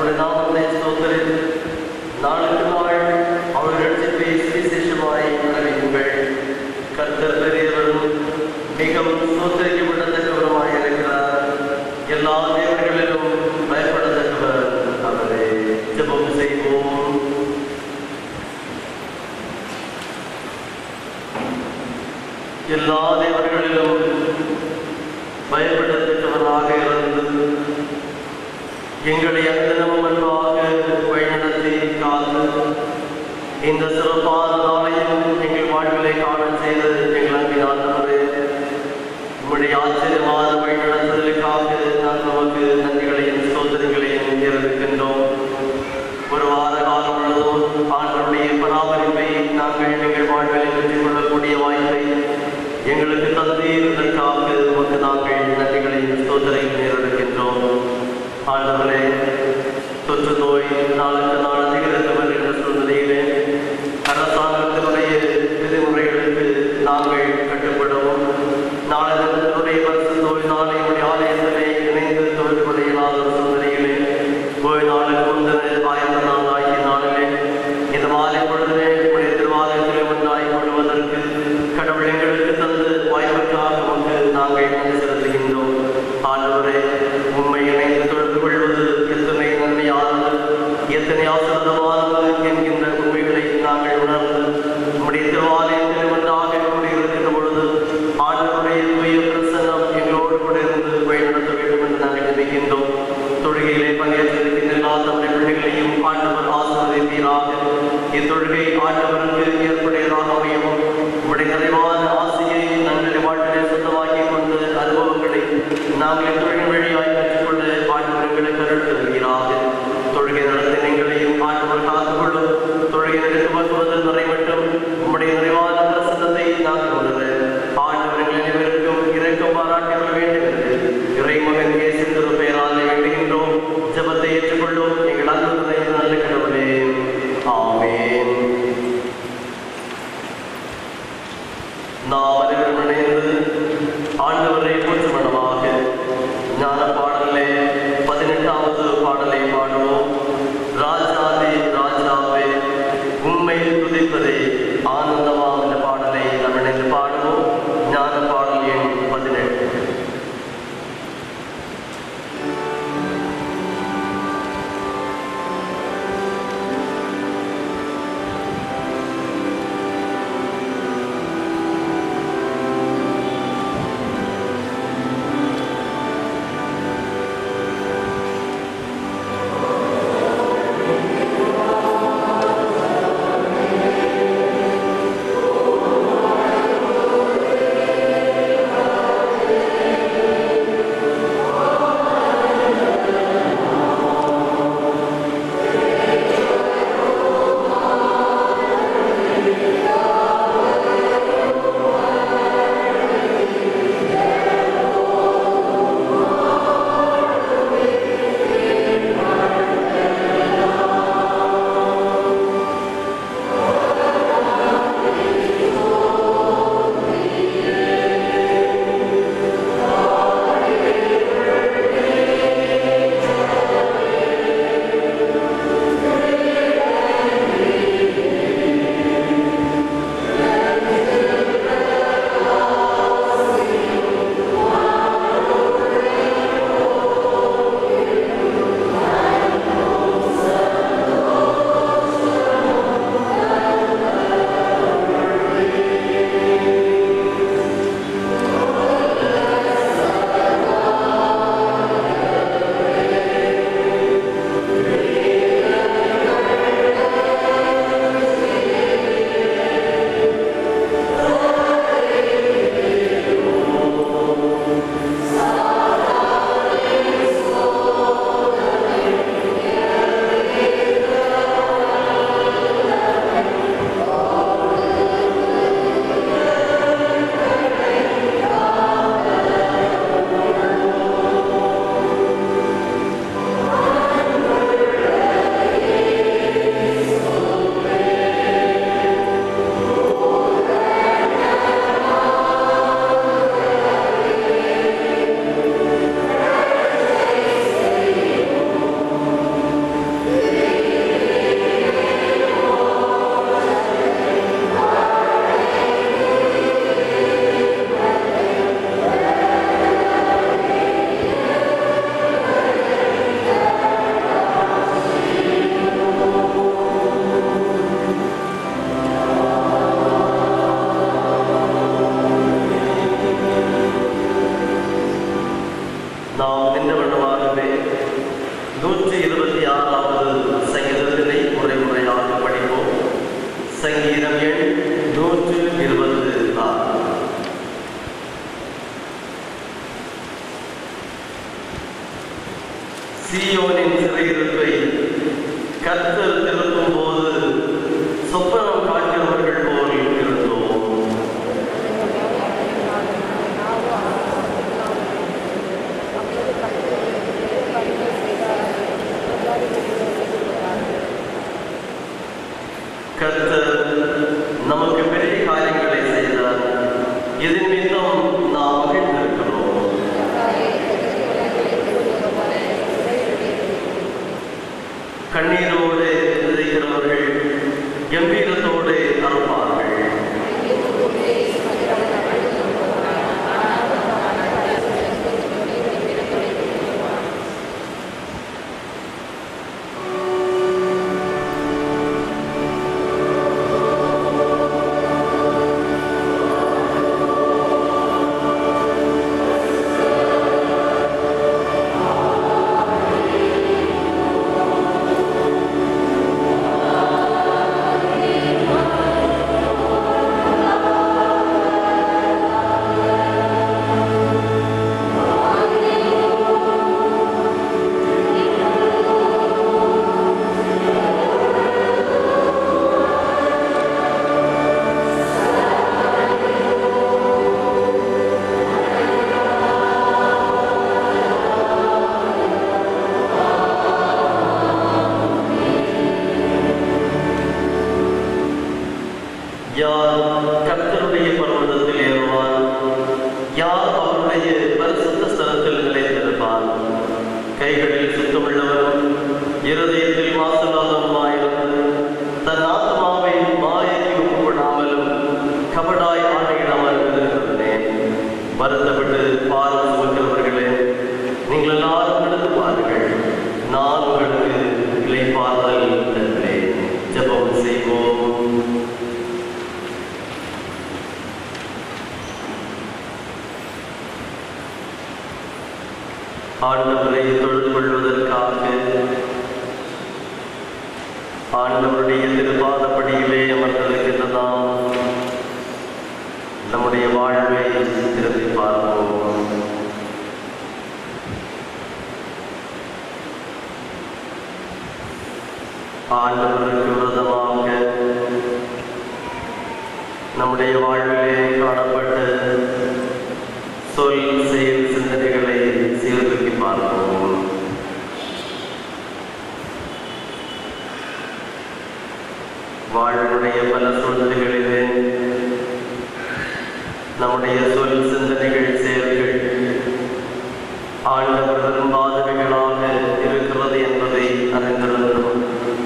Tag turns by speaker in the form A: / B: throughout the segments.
A: ஆண்டவருடைய நாமத்தை ஸ்தோத்திரித்து நாளுக்கு நாள் அவர் ரட்சிப்பை சுவிசேஷமாய் அறிவியுங்கள் கர்த்தர் பெரியவரும் மிகவும் ஸ்தோத்திரிக்கப்படத்தக்கவருமாய் இருக்கிறார் எல்லா தேவர்களிலும் பயப்படத்தக்கவர் அவரே ஜெபம் செய்வோம் எல்லா தேவர்களிலும் பயப்படத்தக்கவனாக இருந்து எங்களை அந்தனம் அன்பாக வழிநடத்தி காத்து இந்த சிறப்பான நாளையும் எங்கள் வாழ்விலை காண செய்து எங்கள் அன்பின் ஆண்டவரே உங்களுடைய ஆச்சரியமான வழிநடத்துதலுக்காக நான் நமக்கு நன்றிகளையும் சோதனைகளையும் தெரிவிக்கின்றோம் ஒரு வார காலம் முழுவதும் ஆண்டவருடைய பராமரிப்பை நாங்கள் எங்கள் வாழ்வில் பெற்றுக் கொள்ளக்கூடிய வாய்ப்பை எங்களுக்கு தந்தீருதற்காக உமக்கு நாங்கள் நன்றிகளையும் சோதனையும் நேரிடுகின்றோம் ஆண்டவரே தொற்று நோய் நாளுக்கு நாள் அதிகரித்து வருகின்ற சூழ்நிலையிலே அரசாங்கத்தினுடைய விதிமுறைகளுக்கு நாங்கள் கட்டுப்படவும் நாளை தினத்தினுடைய பரிசு நோய் நாளையுடைய ஆலயத்திலே இணைந்து தொழில் கொள்ளையில்லாத சூழ்நிலையிலே ஓய் நாளுக்கு முந்தின ஆயிரத்தி நாள் ஆகிய நாளிலே இந்த மாலை பொழுதிலே உடைய திருவாலயத்திலே ஒன்றாய் கொள்வதற்கு கடவுள் எங்களுக்கு தந்து வாய்ப்புக்காக உமக்கு நாங்கள் நன்றி செலுத்துகின்றோம் ஆண்டவரே உண்மை இணைந்து தொடர்பு கொள்வது எத்தனை நன்மையானது எத்தனை ஆசிரதமானது என்கின்ற உண்மைகளை நாங்கள் உணர்ந்து உம்முடைய திருவாலயத்தில் ஒன்றாக கூடியிருக்கின்ற பொழுது ஆண்டவருடைய தூய பிரசன்னம் எங்களோடு கூட இருந்து வழிநடத்த வேண்டும் என்று நாங்கள் நினைக்கின்றோம் தொழுகையிலே பங்கேற்றிருக்கின்ற எல்லா தமிழ் பிள்ளைகளையும் ஆண்டவர் ஆசிர்வதிப்பீராக இத்தொழுகை ஆண்டவருக்கு ஏற்புடையதாக அமையவும் உம்முடைய நிறைவான ஆசையை நாங்கள் வாழ்விலே சுத்தமாக்கி கொண்டு அனுபவங்களை நாங்கள் தொழில் வழியாய் பெற்றுக்கொள்ள ஆண்டவர்களுக்கு அருள் தருகிறாக தொழுகை நடத்த எங்களையும் ஆண்டவர் காத்துக்கொள்ளும் தொழுகை நடத்து வருவதன் வரை மட்டும் உம்முடைய நிறைவான பிரசனத்தை நாங்கள் உணர ஆண்டவர்கள் அனைவருக்கும் இரக்கம் பாராட்டிவிட வேண்டும் என்று இறைமகன் இயேசு திரு பெயராலே வேண்டுகின்றோம் ஜெபத்தை ஏற்றுக்கொள்ளும் எங்கள் அன்பு நல்ல கடவுளே ஆமென் நாம் அனைவரும் இணைந்து ஆண்டவரை போற்றுமனமாக ஞான பாடலே பதினெட்டாவது சீயோனின் சிறையிருப்பை கர்த்தர் திருப்பும் போது சொப்பனம் காண்கிறவர்கள் போல் இருந்தோம் கர்த்தர் நமக்கு பெரிய காரியங்களை செய்தார் இதன் மீதும் நாம் மகிழ்ந்திருக்கிறோம் கண்ணீரோடு விதைக்கிறவர்கள் கம்பீரத்தோடு அறுப்பார்கள் யார் கர்த்தருடைய பர்வதத்தில் ஏறுவான் யார் அவருடைய பரிசுத்த ஸ்தலத்தில் நிலைத்திருப்பான் கைகளில் சுத்தமுள்ளவரும் இருதயத்தில் மாசலாதவருமாயிருந்து தன் ஆத்மாவை மாயைக்கு ஒப்புவிடாமலும் கபடாய் ஆணையிடாமல் இருந்திருக்கிறேன் வருத்தப்பட்டு பாரம் சுமக்கிறவர்களே நீங்கள் எல்லாரும் நடந்து பாருங்கள் நான் உங்களுக்கு இலைப்பாறுதல் தருகிறேன் ஜெபம் செய்வோம் ஆண்டவரை தொழுது கொள்வதற்காக ஆண்டவருடைய திருப்பாதப்படியிலே அமர்ந்திருக்கின்ற நாம் நம்முடைய வாழ்வை திரும்பி பார்ப்போம் ஆண்டவருக்கு விரதமாக நம்முடைய வாழ்விலே காணப்பட்ட சொல் செயல் சிந்தனைகளை சீர்தூக்கி பார்ப்போம் வாழ்வினுடைய பல சூழ்நிலைகளிலே நம்முடைய சொல் சிந்தனைகள் செயல்கள் ஆண்டவர் விரும்பாதவைகளாக இருக்கிறது என்பதை அறிந்திருந்தோம்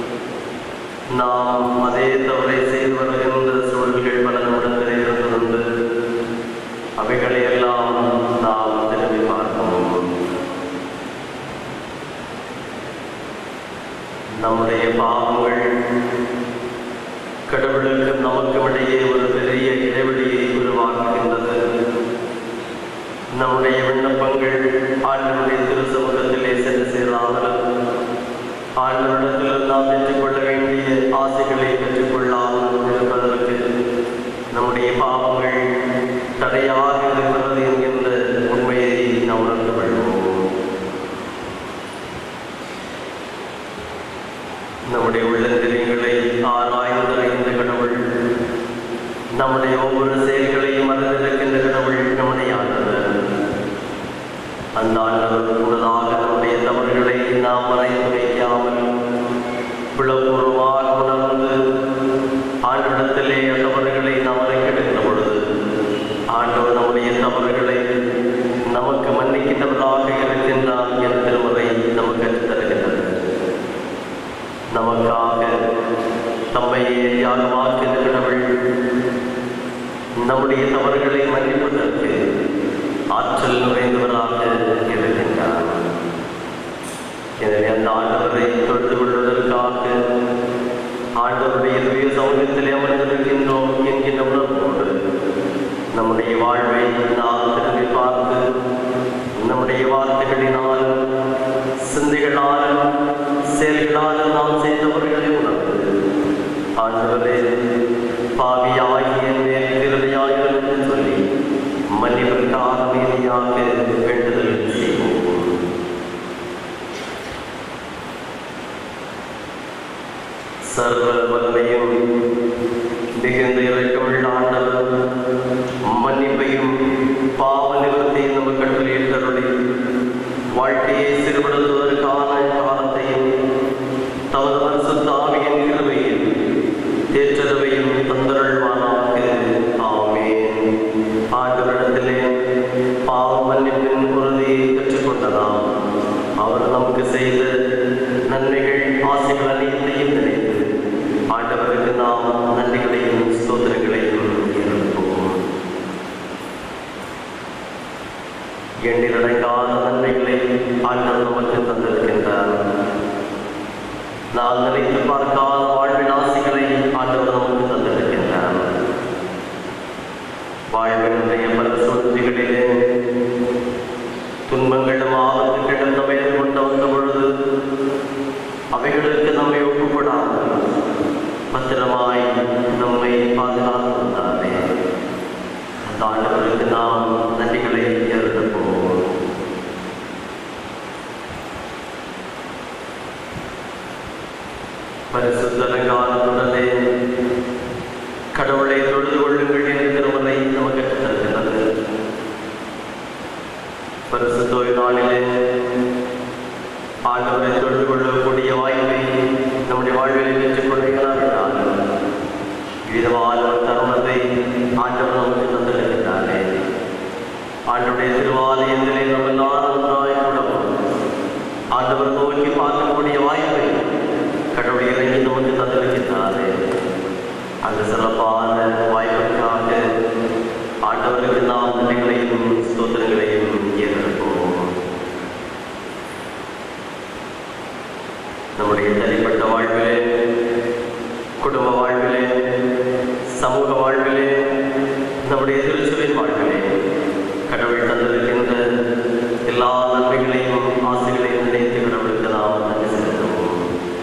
A: நாம் அதே தவறை செய்து வருகின்ற சூழல்கள் பல நம்மிடத்தில் இருந்திருந்து அவைகளை எல்லாம் நாம் திரும்பி பார்க்கணும் நம்முடைய பாவங்கள் கடவுளுக்கு நமக்கு இடையே ஒரு பெரிய இடைவெளியை உருவாக்குகின்றது நம்முடைய விண்ணப்பங்கள் ஆண்டவருடைய திருசமூகத்திலே சென்று சேராமலும் ஆண்டவரிடத்தில் நாம் பெற்றுக்கொள்ள வேண்டிய ஆசைகளை பெற்றுக்கொள்ளாமல் இருப்பதற்கு நம்முடைய பாவங்கள் தடையாக இருக்கிறது என்கின்ற உண்மையை நாம் உணர்ந்து கொள்வோம் நம்முடைய உள்ளந்திரியங்களை ஆராய்ந்தறிந்த கடவுள் நம்முடைய ஒவ்வொரு செயல்களையும் அறிந்திருக்கின்ற கடவுள் நம்முடைய ஆண்டவர் அந்த ஆண்டவர் முன்னதாக நம்முடைய தவறுகளை நாம் மறைத்து வைக்காமல் புலப்பூர்வமாக உணர்ந்து ஆண்டவரிடத்திலே தவறுகளை நாம் மறைக்கிடுகிற பொழுது ஆண்டவர் நம்முடைய தவறுகளை நமக்கு மன்னிக்கின்றவராக இருக்கின்றார் என் திருமுறை நமக்கு கற்றுத் தருகின்றது நமக்காக தம்மை யாகமாக்கின்ற கடவுள் நம்முடைய தவறுகளை மன்னிப்பதற்கு ஆற்றல் நிறைந்தவராக இருக்கின்றார் எனவே அந்த ஆண்டவரை தொழுது கொள்வதற்காக ஆண்டவருடைய தூய சமூகத்திலே அமர்ந்திருக்கின்றோம் என்கின்ற உணர்வோடு நம்முடைய வாழ்வை நாம் திரும்பி பார்த்து நம்முடைய வார்த்தைகளினாலும் சிந்தைகளாலும் செயல்களாலும் நாம் செய்தவர்களை உணர்ந்து ஆண்டவரே பாவியாகிய மேல் திருதையாயிரம் என்று சொல்லி மன்னிப்பிற்காக மீதியாக வேண்டுதல் செய்வோம் சர்வ வல்லமையும் மிகுந்த இறக்கமுள்ள ஆண்டவர் மன்னிப்பையும் பாவ நிவர்த்தியும் நமக்கு கட்டளையிட்டருளி வாழ்க்கையை சிறுபடுத்துவதற்கான காலத்தையும் தமது பரிசுத்த ஆவியின் கிருபையில் தேற்றரவையும் தந்தருள்வானாக ஆமென் ஆண்டவரிடத்திலே பாவ மன்னிப்பின் உறுதியை கற்றுக்கொண்டதாம் அவர் நமக்கு செய்த நன்மைகள் ஆசைகள் அனைத்தையும் நினைத்து ஆண்டவருக்கு நாம் நன்றிகளையும் ஸ்தோத்திரங்களையும் ஏற்போம் எண்ணிலடங்காத நன்மைகளை ஆண்டவர் நமக்கு தந்திருக்கின்றார் நாம் நினைத்து பார்க்காத வாழ்வின் ஆசைகளை ஆண்டவர் நமக்கு தந்திருக்கின்றார் வாழ்வினுடைய பல சூழ்நிலைகளிலே துன்பங்களும் ஆபத்துகளும் நம்மை கொண்டு வந்த பொழுது அவைகளுக்கு நம்மை ஒப்புப்படாமல் பத்திரமாய் நம்மை பாதுகாத்து வந்தாரே அந்த ஆண்டவருக்கு நாம் நன்றிகளை ஏறப்போம் பரிசுத்தலங்காலத்துடனே கடவுளை தொழுது கொள்ளுங்கள் என்ற திருமலை நமக்கு கற்றுத்தருகிறது பரிசுத்தோய் நாளிலே ஆண்டவரை தொழுது கொள்ளக்கூடிய வாய்ப்பை நம்முடைய வாழ்வில் பெற்றுக் கொள்கிறார்கள் விதமான ஒரு தருணத்தை ஆண்டவர் நமக்கு தந்திருக்கிறாரே ஆண்டவருடைய திருவாலயத்திலே நம்ம எல்லாரும் ஒன்றாய் கூடவும் ஆண்டவர் நோக்கி பார்க்கக்கூடிய வாய்ப்பை கடவுள் இறங்கி நமக்கு தந்திருக்கிறாரே அந்த சிறப்பான வாய்ப்புக்காக ஆண்டவருக்கு நாம் நன்றிகளையும் ஸ்தோத்திரங்களையும் ஏற்படுத்துவோம் நம்முடைய தனிப்பட்ட வாழ்விலே குடும்ப வாழ்விலே சமூக வாழ்விலே நம்முடைய திருச்சுவின் வாழ்விலே கடவுள் தந்திருக்கின்ற எல்லா நன்மைகளையும் ஆசைகளையும் நினைத்து கடவுளுக்கு நாம் நன்றி செலுத்துவோம்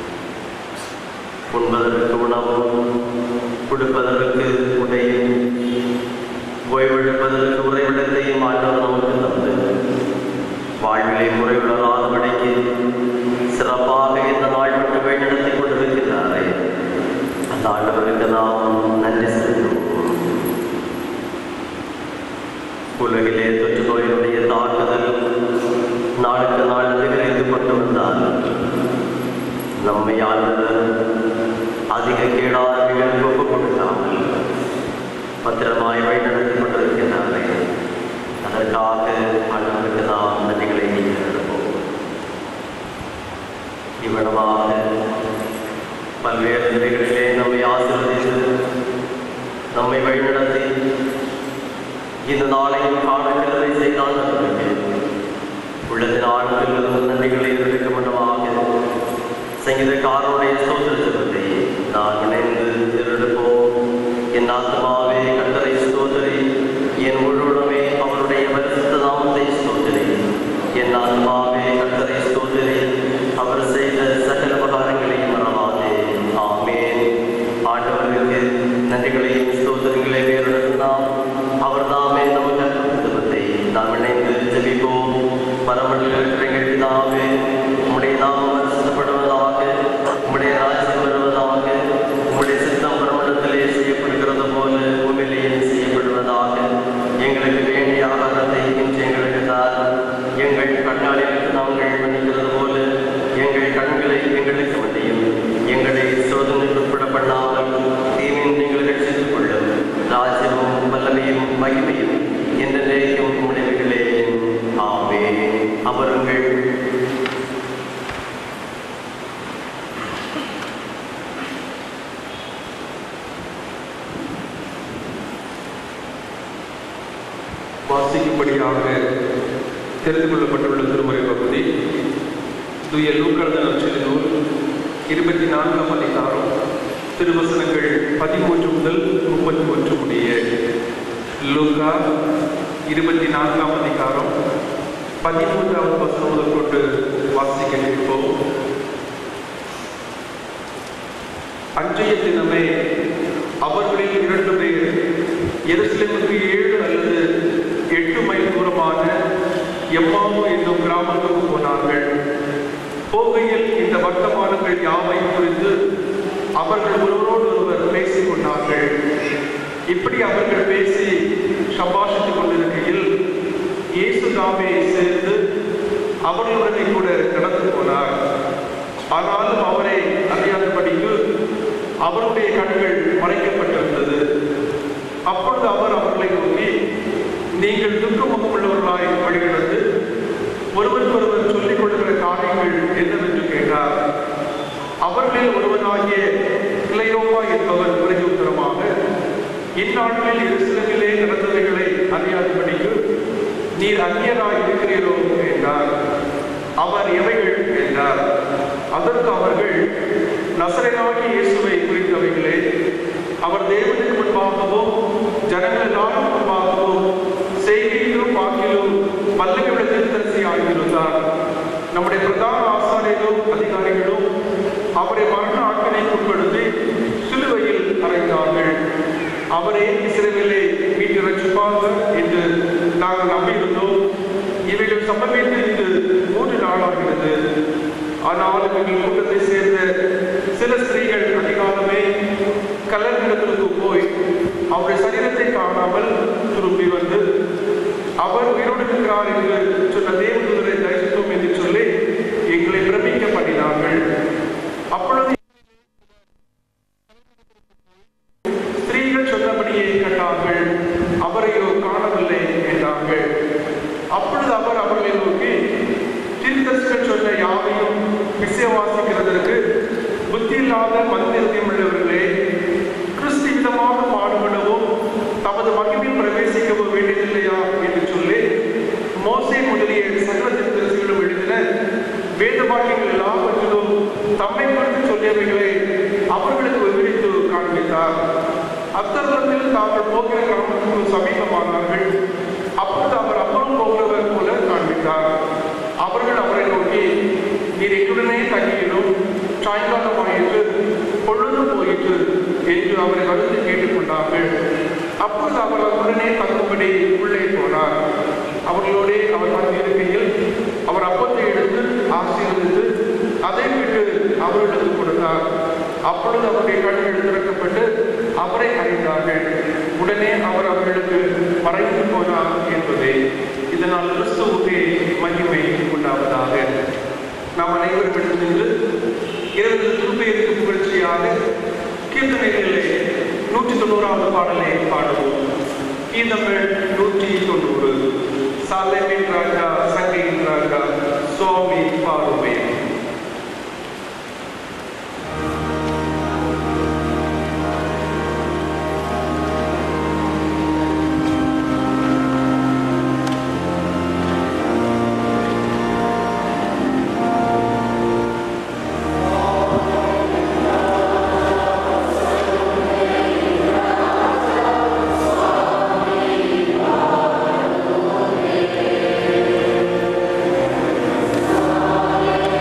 A: உண்பதற்கு உணவும் கொடுப்பதற்கு உடையும் ஓய்வெடுப்பதற்கு உறைவிடத்தையும் ஆண்டவர் நமக்கு தந்து வாழ்விலே முறைவிடலாதபடிக்கு சிறப்பாக இந்த நாள் மட்டும் வழிநடத்தி கொண்டிருக்கிறாரே அந்த ஆண்டவருக்கு நாம் நன்றி செலுத்துவோம் உலகிலே தொற்று நோயினுடைய தாக்குதல் நாளுக்கு நாள் அதிகரித்து கொண்டு வந்தால் நம்மை ஆண்டவர் அதிக கேடாதவைகளுக்கு ஒப்புக் கொடுக்காமல் பத்திரமாய் வழி நடத்தி கொண்டிருக்கிறாரே அதற்காக ஆண்டவருக்கு நாம் நன்றிகளை எடுப்போம் இவ்விடமாக பல்வேறு நிலைகளிலே நம்மை ஆசீர்வதித்து நம்மை வழிநடத்தி இந்த நாளையும் காணுகிறதை செய்தால் நன்மைக்கு உள்ளத்தின் ஆழ்ந்திலிருந்து நன்றிகளை இருக்க மண்டமாக சங்கீதக்காரனுடைய ஸ்தோத்திர ஜெபத்தை நான் இணைந்து திருடுப்போம் என் ஆத்மாவே கர்த்தரை ஸ்தோத்திரி என் முழுவதுமே அவருடைய பரிசுத்த நாமத்தை ஸ்தோத்திரி என் ஆத்மாவே கர்த்தரை ஸ்தோத்திரி அவர் செய்த சகல உபகாரங்களையும் மறவாதே ஆமேன் ஆண்டவருக்கு நன்றிகளையும் ஸ்தோத்திரங்களை வேறுடலாம் அவர் தாமே நமக்கு அற்புதத்தை நாம் இணைந்து ஜெபிப்போம் பரமண்டல பிதாவே உம்முடைய நாமம் பரிசுத்தப்படுவதாக உம்முடைய ராஜ்யம் வருவதாக உம்முடைய சித்தம் பரமண்டலத்திலே செய்யப்படுகிறது போல உண்மையிலேயே செய்யப்படுவதாக எங்களுக்கு வேண்டிய ஆகாரத்தை இன்று எங்களுக்கு தாரும் எங்கள் கண்ணாடிகளுக்கு நாங்கள் மன்னிக்கிறது போல எங்கள் கண்களை எங்களுக்கு மன்னியும் எங்களை சோதனைக்கு உட்பட பண்ணாமல் தீவின் நீங்கள் ரட்சித்துக் கொள்ளும் ராஜ்யமும் வல்லமையும் மகிமையும் என்ற நிலைக்கும் முடிவுகளே ஆவே அமருங்கள்
B: வாசிக்கும்படியாக தெரிந்து கொள்ளப்பட்டுள்ள திருமுறை பகுதி துய லூக்கழுத நற்செய்தி நூல் இருபத்தி நான்காம் அதிகாரம் திருவசனங்கள் பதிமூன்று முதல் முப்பத்தி ஒன்று முடிய லூக்கா இருபத்தி நான்காம் அதிகாரம் பதிமூன்றாவது வசனம் முதல் கொண்டு வாசிக்க கேட்போம் அன்றைய தினமே அவர்களில் இரண்டு பேர் எருசலேமுக்கு ஏழு அல்லது எட்டு மைல் தூரமான எம்மாவு என்னும் கிராமத்துக்கு போனார்கள் போகையில் இந்த வர்த்தமானங்கள் யாவை குறித்து அவர்கள் ஒருவரோடு ஒருவர் பேசிக் கொண்டார்கள் இப்படி அவர்கள் பேசி சம்பாஷித்துக் கொண்டிருக்கையில் இயேசு தாமே சேர்ந்து அவர்களுடனே கூட நடந்து போனார் ஆனாலும் அவரை அறியாதபடிக்கு அவருடைய கண்கள் மறைக்கப்பட்டிருந்தது அப்பொழுது அவர் அவர்களை நோக்கி நீங்கள் துக்கமுகம் உள்ளவர்களாய் வழிநடந்து ஒருவருக்கொருவர் சொல்லிக் கொள்கிற காரியங்கள் என்னவென்று கேட்டார் அவர்களில் ஒருவனாகிய கிளையோமா என்பவர் பிரதியுத்தரமாக இந்நாட்களில் எருசலேமிலே நடந்தவைகளை அறியாதபடிக்கு நீர் அந்நியராய் இருக்கிறீரோ என்றார் அவர் எவைகள் என்றார் அதற்கு அவர்கள் நசரனாகிய இயேசுவை குறித்தவைகளே அவர் தேவனுக்கு முன்பாகவும் ஜனங்கள் எல்லாரும் முன்பாகவும் செய்கையிலும் வாக்கிலும் பல்லவியுள்ள திருத்தரசி ஆகியிருந்தார் நம்முடைய பிரதான ஆசாரியரும் அதிகாரிகளும் அவரை மரண ஆட்களை உட்படுத்தி சிலுவையில் அறைந்தார்கள் அவரே இஸ்ரவேலை மீட்டு ரட்சிப்பார்கள் என்று நாங்கள் நம்பியிருந்தோம் இவைகள் சம்பவித்து இது மூன்று நாளாகிறது ஆனால் எங்கள் கூட்டத்தை சேர்ந்த சில ஸ்திரீகள் அதிகாலமே கல்லறிடத்திற்கு போய் அவருடைய சரீரத்தை காணாமல் திரும்பி வந்து அவர் உயிரோடு இருக்கிறார் என்று சொன்ன தேவதூதரை தரிசித்தோம் என்று சொல்லி எங்களை பிரமிக்க பண்ணினார்கள் அப்பொழுது ஸ்திரீகள் சொன்னபடியே கண்டார்கள் அவரையோ காணவில்லை என்றார்கள் அப்பொழுது அவர் அவர்களை நோக்கி தீர்க்கதரிசிகள் சொன்ன யாவையும் விசுவாசிக்கிறதற்கு புத்தி இல்லாத மந்திரம் உள்ளவர்களே கிறிஸ்து விதமாக பாடுபடவும் தமது மகிமையில் பிரவேசிக்கவும் வேண்டியதில்லையா என்று சொல்லி மோசே முதலிய சகல தீர்க்கதரிசிகளும் எழுதின வேத வாக்கியங்கள் எல்லாவற்றிலும் தம்மை குறித்து சொல்லியவைகளை அவர்களுக்கு விவரித்து காண்பித்தார் அத்தருணத்தில் தாங்கள் போகிற கிராமத்துக்கு சமீபமானார்கள் அப்பொழுது அவர் அப்புறம் போகிறவர் போல காண்பித்தார் அவர்கள் அவரை நோக்கி நீர் எங்குடனே தங்கியிலும் சாயங்காலமாயிற்று பொழுதும் போயிற்று என்று அவரை வந்து கேட்டுக்கொண்டார்கள் அப்பொழுது அவர் அவருடனே தங்கும்படி உள்ளே போனார் அவர்களோடே அவர் வந்திருக்கையில் அவர் அப்பத்தை எடுத்து ஆசீர்வதித்து அதை விட்டு அவர்களுக்கு கொடுத்தார் அப்பொழுது அவருடைய கண்கள் திறக்கப்பட்டு அவரை அறிந்தார்கள் உடனே அவர் அவர்களுக்கு மறைந்து போனார் என்பதே இதனால் கிறிஸ்துவுக்கு மகிமை உண்டாவதாக நாம் அனைவரும் எடுத்து நின்று இரவு திருப்பெயருக்கு புகழ்ச்சியாக கீர்த்தனைகளிலே நூற்றி தொண்ணூறாவது பாடலை பாடுவோம் கீதங்கள் நூற்றி தொண்ணூறு சாலைமின் ராஜா சங்கையின் ராஜா சுவாமி பாடுமே
C: Amen.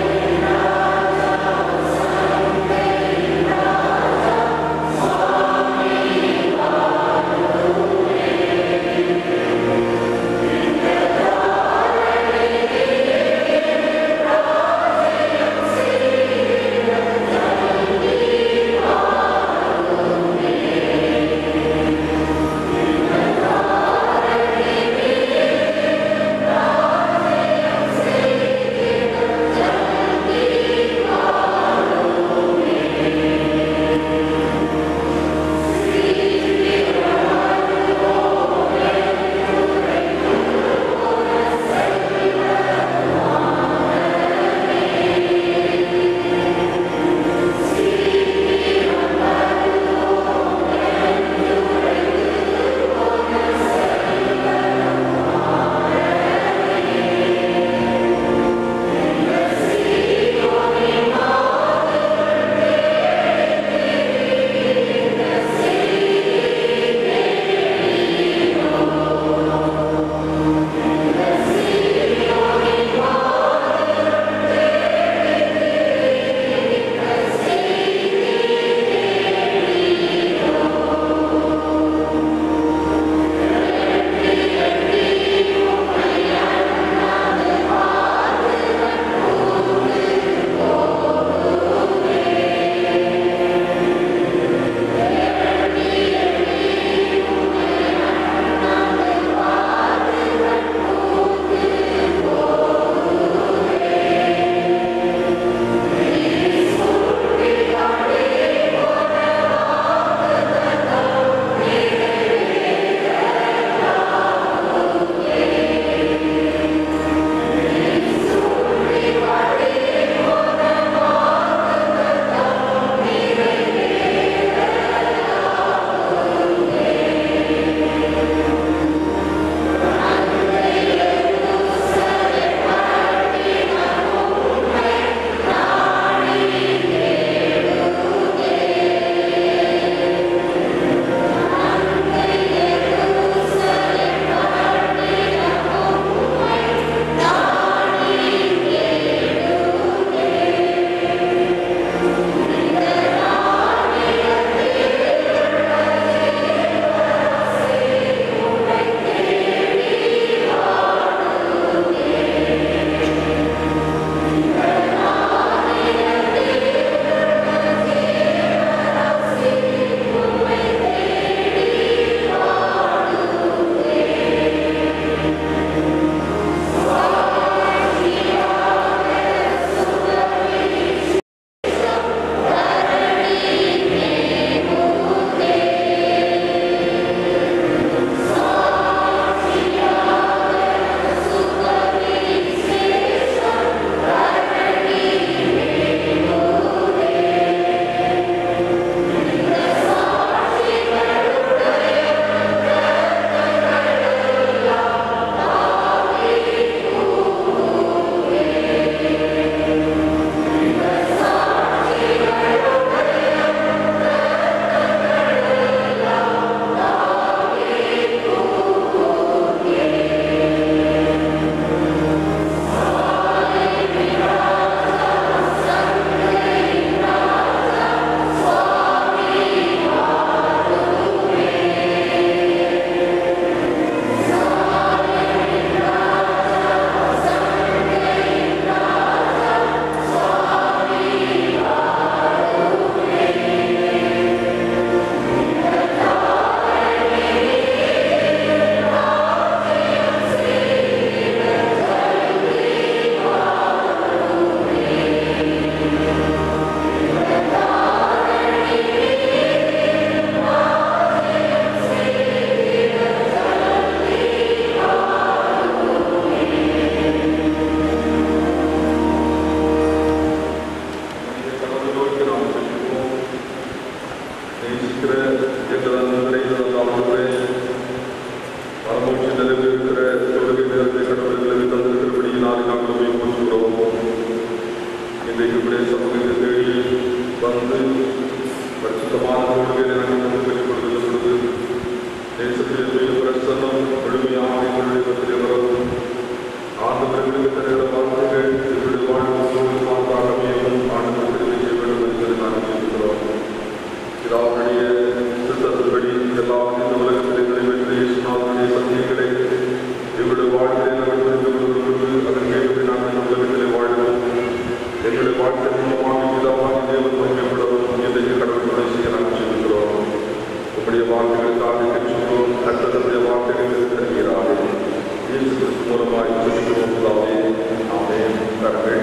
C: சமூகத்தை தேடி வந்து பரிசுத்தமான தோல்வியை நாங்கள் பெற்றுக் கொடுக்கிற பொழுது தேசத்தில் பெய்யும் பிரசன்னம் முழுமையாக எங்களுடைய பத்திரிகை வரவும் ஆண்டு பிறகு தருகிற வார்த்தைகள் எங்களுடைய வாழ்வு மாற்றாகவும் ஆண்டு பிறகு செய்ய வேண்டும் என்பதை நாங்கள் கேட்கிறோம் பிதாவுடைய சித்தத்தின்படி எல்லாம் இந்த உலகத்திலே நிறைவேற்றிய இயேசுநாதனுடைய சத்தியங்களை எங்களுடைய வாழ்க்கையை நாங்கள் புரிந்து கொள்வதற்கு அதன் கேள்வி நாங்கள் இந்த உலகத்திலே வாழ்வோம் எங்களுடைய வாழ்க்கை மூலமாக பிதாவாகி தேவன் மகிமைப்படவும் இன்றைக்கு கடவுள் துணை செய்ய நாங்கள் செல்கிறோம் உங்களுடைய வார்த்தைகளுக்காக பெற்றுள்ளோம் கர்த்தருடைய வார்த்தைகள் தருகிறாரே இயேசு கிறிஸ்து மூலமாய் ஜெபிக்கிறோம் பிதாவே ஆமென் கரங்கள்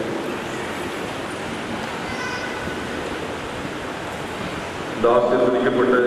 C: இந்த ஆசீர்வதிக்கப்பட்ட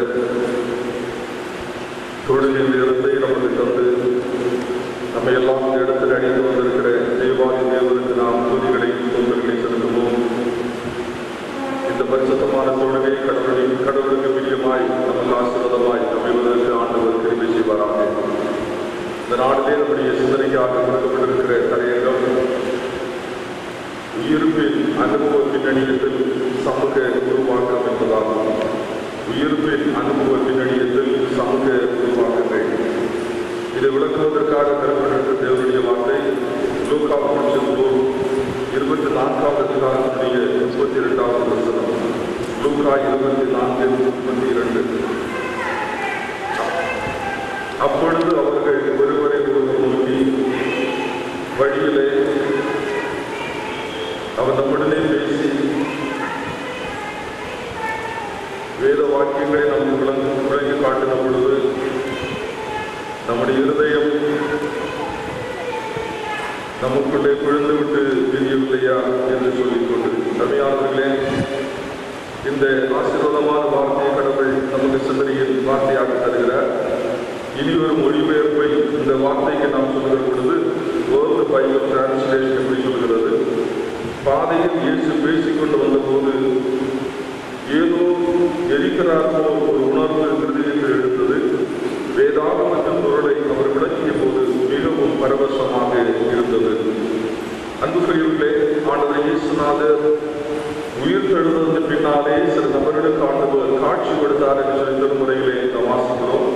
C: தொழிலின் நேரத்தை நமக்கு தந்து நம்ம எல்லாம் இந்த இடத்தில் அணிந்து வந்திருக்கிற தேவாதி தேவனுக்கு நாம் துதிகளை தொந்தர்களை செலுத்துவோம் இந்த பரிசுத்தமான தொழுகை கடவுளின் கடவுளுக்கு பிரியமாய் நமக்கு ஆசீர்வாதமாய் அமைவதற்கு ஆண்டவர் கிருபை செய்வாராக இந்த நாட்டிலே நம்முடைய சிந்தனைக்காக கொடுக்கப்பட்டிருக்கிற தலையங்கம் உயிர்ப்பின் அனுபவ பின்னணியத்தில் சமூக உருவாக்கம் என்பதாகும் உயிர்ப்பின் அனுபவ பின்னணியத்தில் சமூக உருவாக்கங்கள் இதை விளக்குவதற்காக பெறப்பட்ட தேவனுடைய வார்த்தை லூக்கா குறிச்சிருந்தோம் இருபத்தி நான்காவது அதிகாரத்தினுடைய முப்பத்தி இரண்டாவது வசனம் லூக்கா இருபத்தி நான்கு முப்பத்தி இரண்டு அப்பொழுது அவர்கள் ஒருவரை ஒருவர் நோக்கி வழியிலே அவர் நம்முடனே பேசி வேத வாக்கியங்களை நமக்கு விளங்கு விளங்கி காட்டின பொழுது நம்முடைய இருதயம் நமக்குள்ளே விழுந்து விட்டு தெரியவில்லையா என்று சொல்லிக்கொண்டு தமிழாளர்களே இந்த ஆசீர்வாதமான வார்த்தையை கடவுள் நமக்கு சிந்தனையில் வார்த்தையாக தருகிறார் இனி ஒரு மொழிபெயர்ப்பை இந்த வார்த்தைக்கு நாம் சொல்கிற பொழுது வேர்ல்டு பைபிள் டிரான்ஸ்லேஷன் எப்படி சொல்கிறது பாதையில் இயேசு பேசிக்கொண்டு வந்தபோது ஏதோ எரிக்கிறார் போல் ஒரு உணர்வு இருதயத்தில் எழுந்தது வேதாகமத்தின் பொருளை அவர் விளக்கிய போது மிகவும் பரவசமாக இருந்தது அன்புக்குரியவர்களே ஆண்டவர் இயேசுநாதர் உயிர் தெழுந்ததற்கு பின்னாலே சில நபர்களுக்கு ஆண்டவர் காட்சி கொடுத்தார் என்று சொல்லி திருமுறையிலே நாம் வாசிக்கிறோம்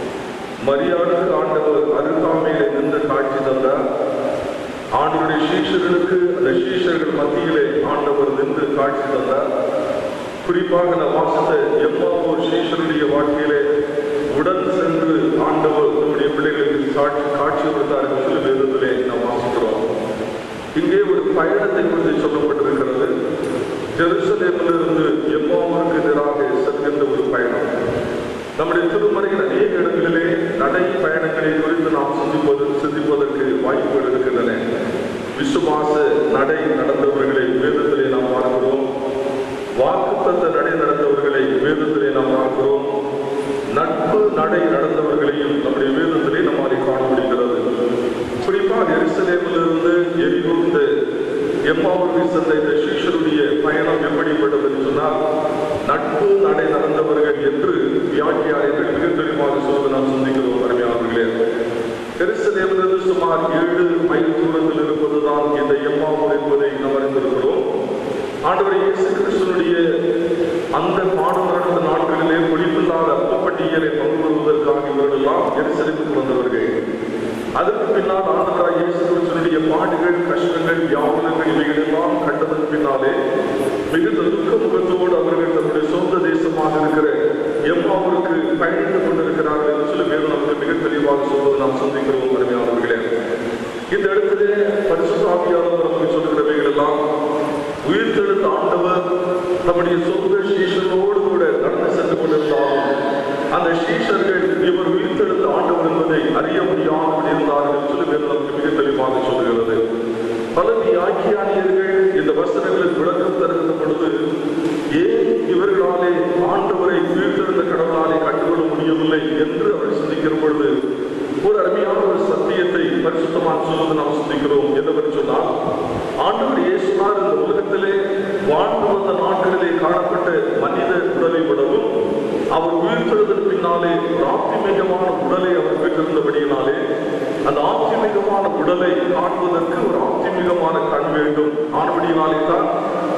C: மரியாதைக்கு ஆண்டவர் அருகாமையிலே நின்று காட்சி தந்தார் ஆண்டவருடைய சீஷர்களுக்கு அந்த சீஷர்கள் மத்தியிலே ஆண்டவர் நின்று காட்சி தந்தார் குறிப்பாக நான் வாசித்த எம்மாவூர் சீஷருடைய வாழ்க்கையிலே உடன் சென்று ஆண்டவர் நம்முடைய பிள்ளைகளுக்கு காட்சி காட்சி கொடுத்தார் என்று சொல்லி வேதத்திலே நாம் வாசிக்கிறோம் இங்கே ஒரு பயணத்தை குறித்து சொல்லப்பட்டிருக்கிறது ஜெருசலேமிலிருந்து எம்மாவூருக்கு எதிராக செல்கின்ற ஒரு பயணம் நம்முடைய திருமறையில் அநேக இடங்களிலே நடை பயணங்களை குறித்து நாம் சிந்திப்பது சிந்திப்பதற்கு வாய்ப்புகள் இருக்கின்றன விசுவாச நடை நடந்தவர்களை வேதத்திலே நாம் பார்க்கிறோம் வாக்குத்தத்த நடை நடந்தவர்களை வேதத்திலே நாம் பார்க்கிறோம் நட்பு நடை நடந்தவர்களையும் நம்முடைய வேதத்திலே நம்மாலே காண முடிகிறது குறிப்பாக எருசலேமிலிருந்து எரிகூர்ந்த எம்மாவுக்கு சென்ற இந்த சீஷருடைய பயணம் எப்படிப்பட்டது என்று சொன்னால் நட்பு நடை நடந்தவர்கள் என்று வியாக்கியாளர்கள் மிக தெளிவாக சொல்வது நாம் சிந்திக்கிறோம் அருமையாளர்களே எருசலேமிலிருந்து சுமார் ஏழு மைல் தூரத்தில் இருப்பதுதான் இந்த எம்மாவூர் என்பதை நாம் அறிந்திருக்கிறோம் ஆண்டவர் இயேசு கிறிஸ்துவனுடைய அந்த பாடம் நடந்த நாட்களிலே பொழிப்பில்லாத அப்பப்பட்டியலை பங்கு கொள்வதற்காக இவர்களெல்லாம் எருசலேமுக்கு வந்தவர்கள் அதற்கு பின்னால் ஆண்டவராய் இயேசு கிறிஸ்துவனுடைய பாடுகள் கஷ்டங்கள் வியாபனங்கள் இவைகளெல்லாம் கண்டதற்கு பின்னாலே மிகுந்த துக்க முகத்தோடு அவர்கள் தன்னுடைய சொந்த தேசமாக இருக்கிற எம்மாவூருக்கு பயணித்துக் கொண்டிருக்கிறார்கள் என்று சொல்லி வேதம் நமக்கு மிக தெளிவாக சொல்வதை நாம் சந்திக்கிறோம் அருமையானவர்களே இந்த இடத்திலே பரிசுத்த ஆவியானவர் நமக்கு சொல்லுகிறவைகள் எல்லாம் உயிர்த்தெழுந்த ஆண்டவர் நம்முடைய சொந்த சீஷர்களோடு கூட நடந்து சென்று கொண்டிருந்தாலும் அந்த சீஷர்கள் இவர் உயிர்த்தெழுந்த ஆண்டவர் என்பதை அறிய முடியாமல் இருந்தார்கள் என்று சொல்லி வேதம் நமக்கு மிக தெளிவாக சொல்லுகிறது பல வியாக்கியானியர்கள் இந்த வசனங்களுக்கு விளக்கம் தருகின்ற பொழுது ஏன் இவர்களாலே ஆண்டவரை உயிர்த்தெழுந்த கடவுளாலே கண்டுகொள்ள முடியவில்லை என்று அவர் சிந்திக்கிற பொழுது ஒரு அருமையான ஒரு சத்தியத்தை பரிசுத்தமான சொல்வது நாம் சிந்திக்கிறோம் என்னவென்று சொன்னால் ஆண்டவர் இயேசுனார் இந்த உலகத்திலே வாழ்ந்து வந்த நாட்களிலே காணப்பட்ட மனித உடலை விடவும் அவர் உயிர்த்தெழுதல் பின்னாலே ஒரு ஆத்மீகமான உடலை அவர் பெற்றிருந்தபடியினாலே அந்த ஆத்மீகமான உடலை காண்பதற்கு ஒரு ஆத்மீகமான கண் வேண்டும் ஆனபடியினாலே தான்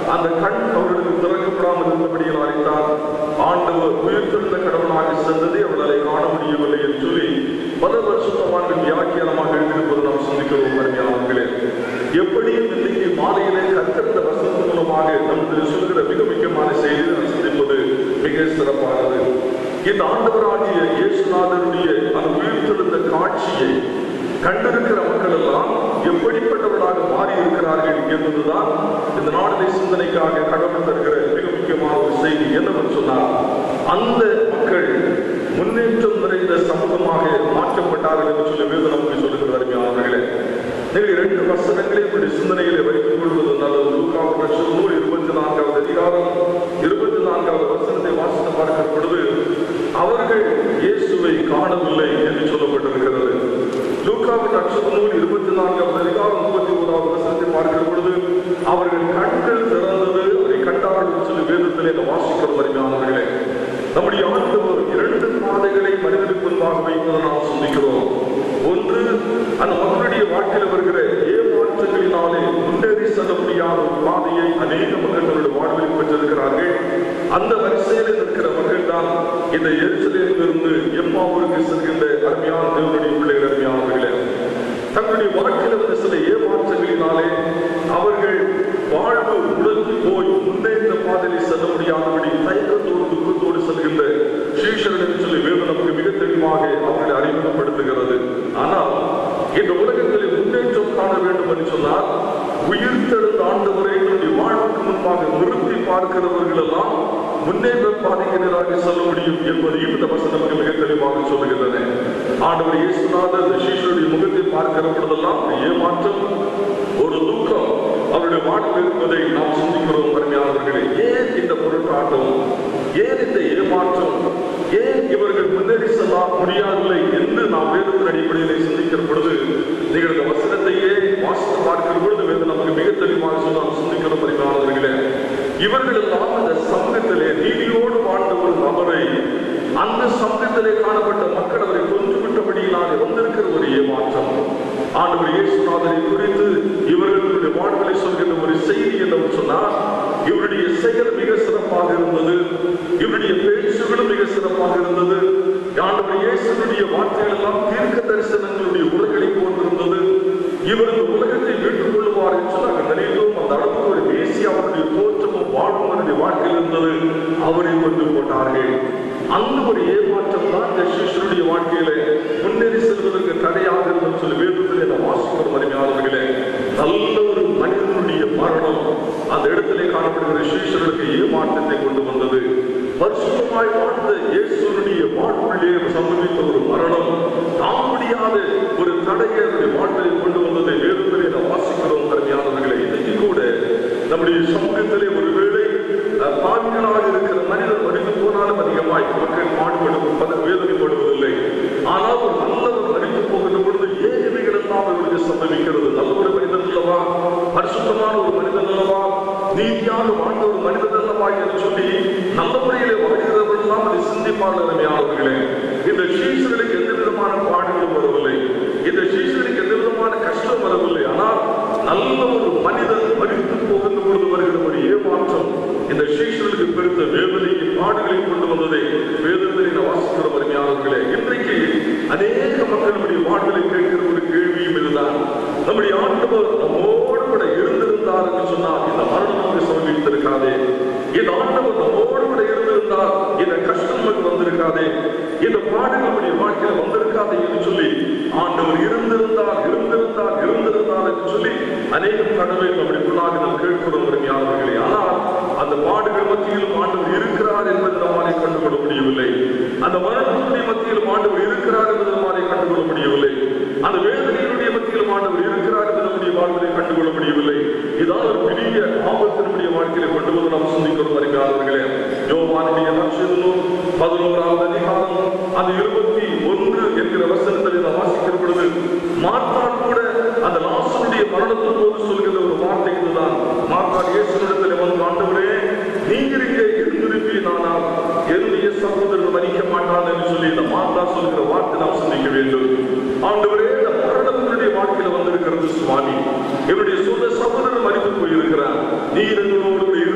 C: அந்த கண் அவர்களுக்கு திறக்கப்படாமல் இருந்தபடியினால் தான் ஆண்டவர் உயிர்த்தெழுந்த கடவுளாக சென்றதை அவர்களை காண முடியவில்லை என்று சொல்லி பல வருஷத்தமான வியாக்கியானமாக எழுதியிருப்பது நாம் சிந்திக்கிறோம் அருமையானவர்களே எப்படியும் இன்னைக்கு மாலையிலே கத்திருந்த வசனத்தின் மூலமாக நமக்கு சொல்கிற மிக முக்கியமான செய்தியை நாம் சிந்திப்பது மிக சிறப்பானது இந்த ஆண்டவராகிய இயேசுநாதருடைய அந்த உயிர்த்தெழுந்த காட்சியை கண்டிருக்கிற மக்கள் எல்லாம் எப்படிப்பட்டவர்களாக மாறி இருக்கிறார்கள் என்பதுதான் இந்த நாடுதை சிந்தனைக்காக கடவுள் தருகிற மிக முக்கியமான ஒரு செய்தி என்னவென்று சொன்னால் அந்த மக்கள் முன்னேற்றம் நிறைந்த சமூகமாக மாற்றப்பட்டார்கள் என்று சொல்லி வேதம் நமக்கு சொல்லுகிற அருமையானவர்களே நீங்கள் இரண்டு வசனங்களை இப்படி சிந்தனையிலே வைத்துக் கொள்வது நல்லது லூக்காவது லட்சம் நூல் இருபத்தி நான்காவது அதிகாரம் இருபத்தி நான்காவது வசனத்தை வாசித்து பார்க்கிற பொழுது அவர்கள் இயேசுவை காணவில்லை என்று சொல்லப்பட்டிருக்கிறது லூக்காவின் நட்சத்திர நூல் இருபத்தி நான்காவது அதிகாரம் முப்பத்தி ஓராவது வசனத்தை பார்க்கிற பொழுது அவர்கள் கண்கள் திறந்தது அவரை கண்டார்கள் என்று சொல்லி வேதத்திலே இந்த வாசிக்கிற அருமையானவர்களே நம்முடைய ஆண்டவர் இரண்டு பாதைகளை மனிதனுக்கு முன்பாக வைப்பதை நாம் சிந்திக்கிறோம் ஒன்று அந்த மக்களுடைய வாழ்க்கையில் வருகிற ஏமாற்றங்களினாலே முன்னேறி செல்ல முடியாத ஒரு பாதையை அநேக மக்கள் தன்னுடைய வாழ்வில் பெற்றிருக்கிறார்கள் அந்த வரிசையில் இருக்கிற மக்கள் தான் இந்த எரிச்சலிலிருந்து எம்மாவூருக்கு செல்கின்ற அருமையான தேவனுடைய பிள்ளைகள் அருமையானவர்களே தங்களுடைய வாழ்க்கையில் வந்த சில ஏமாற்றங்களினாலே அவர்கள் வாழ்வு உடந்து போய் முன்னேற்ற பாதையில் செல்ல முடியாதபடி தயக்கத்தோடு துக்கத்தோடு செல்கின்ற சீஷர்கள் என்று சொல்லி வேதம் நமக்கு மிக தெளிவாக அவர்களை அறிமுகப்படுத்துகிறது ஆனால் இந்த உலகத்தில் முன்னேற்றம் காண வேண்டும் என்று சொன்னால் உயிர்த்தெழுந்த ஆண்டவரை தன்னுடைய வாழ்வுக்கு முன்பாக நிறுத்தி பார்க்கிறவர்கள் எல்லாம் முன்னேற்ற பாதையினராக செல்ல முடியும் என்பதையும் இந்த வசனம் நமக்கு மிக தெளிவாக சொல்லுகின்றன ஆண்டவர் இயேசுநாதர் இந்த சீஷருடைய முகத்தை பார்க்கிற பொழுதெல்லாம் ஒரு ஏமாற்றம் ஒரு துக்கம் அவருடைய வாழ்வில் இருப்பதை நாம் சிந்திக்கிறோம் அருமையானவர்களே ஏன் இந்த பொருட்டாட்டம் ஏன் இந்த ஏமாற்றம் ஏன் இவர்கள் முன்னேறி செல்ல முடியவில்லை என்று நாம் வேதத்தின் அடிப்படையிலே சிந்திக்கிற பொழுது நீங்கள் இந்த வசனத்தையே வாசித்து பார்க்கிற பொழுது வேதம் நமக்கு மிக தெளிவாக சொல்ல நாம் சிந்திக்கிற பரிமாணவர்களே இவர்கள் எல்லாம் அந்த சமூகத்திலே நீதியோடு வாழ்ந்த ஒரு நபரை அந்த சமூகத்திலே காணப்பட்ட மக்கள் அவரை கொன்று விட்டபடியினாலே வந்திருக்கிற ஒரு ஏமாற்றம் ஆண்டவர் இயேசுநாதரை குறித்து இவர்களுடைய வாழ்களை சொல்கின்ற ஒரு செய்தி என்னவென்று சொன்னால் இவருடைய செயல் மிக சிறப்பாக இருந்தது இவருடைய பேச்சுகளும் மிக சிறப்பாக இருந்தது ஆண்டவர் இயேசுனுடைய வார்த்தைகள் எல்லாம் தீர்க்க தரிசனங்களுடைய உலகளை போன்றிருந்தது இவர் இந்த உலகத்தை மீட்டுக் கொள்ளுவார் என்று நாங்கள் நினைத்தோம் அந்த அளவுக்கு ஒரு பேசி அவருடைய தோற்றமும் வாழ்வும் அவருடைய வாழ்க்கையில் இருந்தது அவரை கொண்டு போட்டார்கள் அந்த ஒரு ஏமாற்றம் தான் இந்த சிஷ்யனுடைய வாழ்க்கையில முன்னேறி செல்வதற்கு தடையாக இருந்தது சொல்லி வேதத்தில் என்ன வாசிக்கிற மரிமையாளர்களே நல்ல ஒரு மனிதனுடைய மரணம் அந்த இடத்திலே காணப்படுகிற சிஷ்யர்களுக்கு ஏமாற்றத்தை கொண்டு வந்தது பரிசுத்தமாய் வாழ்ந்த இயேசுனுடைய வாழ்வுள்ளே சம்பவித்த ஒரு மரணம் தாம் முடியாத ஒரு தடையை அவருடைய வாழ்விலை கொண்டு வந்ததை வேதத்திலே நாம் வாசிக்கிறோம் அருமையானவர்களே இன்னைக்கு கூட நம்முடைய சமூகத்திலே ஒருவேளை அஹ், பாவிகளாக இருக்கிற மனிதர் மடிந்து போனாலும் அதிகமாய் மக்கள் பாடுபடும் பல வேதனைப்படுவதில்லை ஆனால் ஒரு நல்லவர் மடிந்து போகின்ற பொழுது ஏன் இவைகள் எல்லாம் அவர்களுக்கு சம்பவிக்கிறது நல்ல ஒரு மனிதன் அல்லவா பரிசுத்தமான ஒரு மனிதன் அல்லவா நீதியாக வாழ்ந்த ஒரு மனிதன் அல்லவா என்று சொல்லி நல்ல முறையிலே வாழ்கிறவர்கள் எல்லாம் அதை சிந்திப்பார்கள் அருமையானவர்களே இந்த சீசர்களுக்கு எந்த விதமான பாடுகளும் வரவில்லை இந்த சீசர்களுக்கு எந்த விதமான கஷ்டம் வரவில்லை ஆனால் நல்ல ஒரு மனிதன் மறித்து போகின்ற பொழுது வருகிற ஒரு ஏமாற்றம் இந்த சீஷர்களுக்கு பெருத்த வேதனையை பாடுகளை கொண்டு வந்ததை வேதத்தில் நான் வாசிக்கிற வருமையாளர்களே இன்றைக்கு அநேக மக்களுடைய வாழ்விலை கேட்கிற ஒரு கேள்வியும் இதுதான் நம்முடைய ஆண்டவர் நம்மோடு கூட இருந்திருந்தார் என்று சொன்னால் இந்த மரணம் நமக்கு சமர்ப்பித்திருக்காதே இந்த ஆண்டவர் நம்மோடு கூட இருந்திருந்தால் இந்த கஷ்டம் நமக்கு வந்திருக்காதே இந்த பாடுகள் நம்முடைய வாழ்க்கையில் வந்திருக்காதே என்று சொல்லி ஆண்டவர் இருந்திருந்தால் இருந்திருந்தால் இருந்திருந்தால் என்று சொல்லி அநேகம் கடவுளை நம்முடைய உள்ளாக நாம் கேட்கிறோம் அருமையானவர்களே ஆனால் அந்த பாடுகள் மத்தியிலும் ஆண்டவர் இருக்கிறார் என்பதை நம்மாலே கண்டுகொள்ள முடியவில்லை அந்த மரணத்தினுடைய மத்தியிலும் ஆண்டவர் இருக்கிறார் என்பதை நம்மாலே கண்டுகொள்ள முடியவில்லை அந்த வேதனையினுடைய மத்தியிலும் ஆண்டவர் இருக்கிறார் என்பதை நம்முடைய வாழ்விலை கண்டுகொள்ள முடியவில்லை இதான் ஒரு பெரிய ஆபத்து நம்முடைய வாழ்க்கையில கொண்டு வந்து நாம் சிந்திக்கிறோம் அருமையானவர்களே யோவானுடைய நட்சத்திரம் பதினோராவது அதிகாரம் அந்த இருபத்தி ஒன்று என்கிற வசனத்தில் நாம் வாசிக்கிற பொழுது மார்த்தாள் கூட அந்த லாசனுடைய மரணத்தின் போது சொல்கிற ஒரு வார்த்தை இதுதான் மார்த்தாள் இயேசுனிடத்தில் வந்து ஆண்டவரே நீங்க இங்கே இருந்திருப்பி நானால் என்னுடைய சகோதரன் மறிக்க மாட்டான் என்று சொல்லி இந்த மார்த்தா சொல்கிற வார்த்தை நாம் சிந்திக்க வேண்டும் ஆண்டவரே இந்த மரணத்தினுடைய வாழ்க்கையில வந்திருக்கிறது சுவாமி என்னுடைய சொந்த சகோதரன் மறித்து போயிருக்கிறார் நீர் எங்களோடு கூட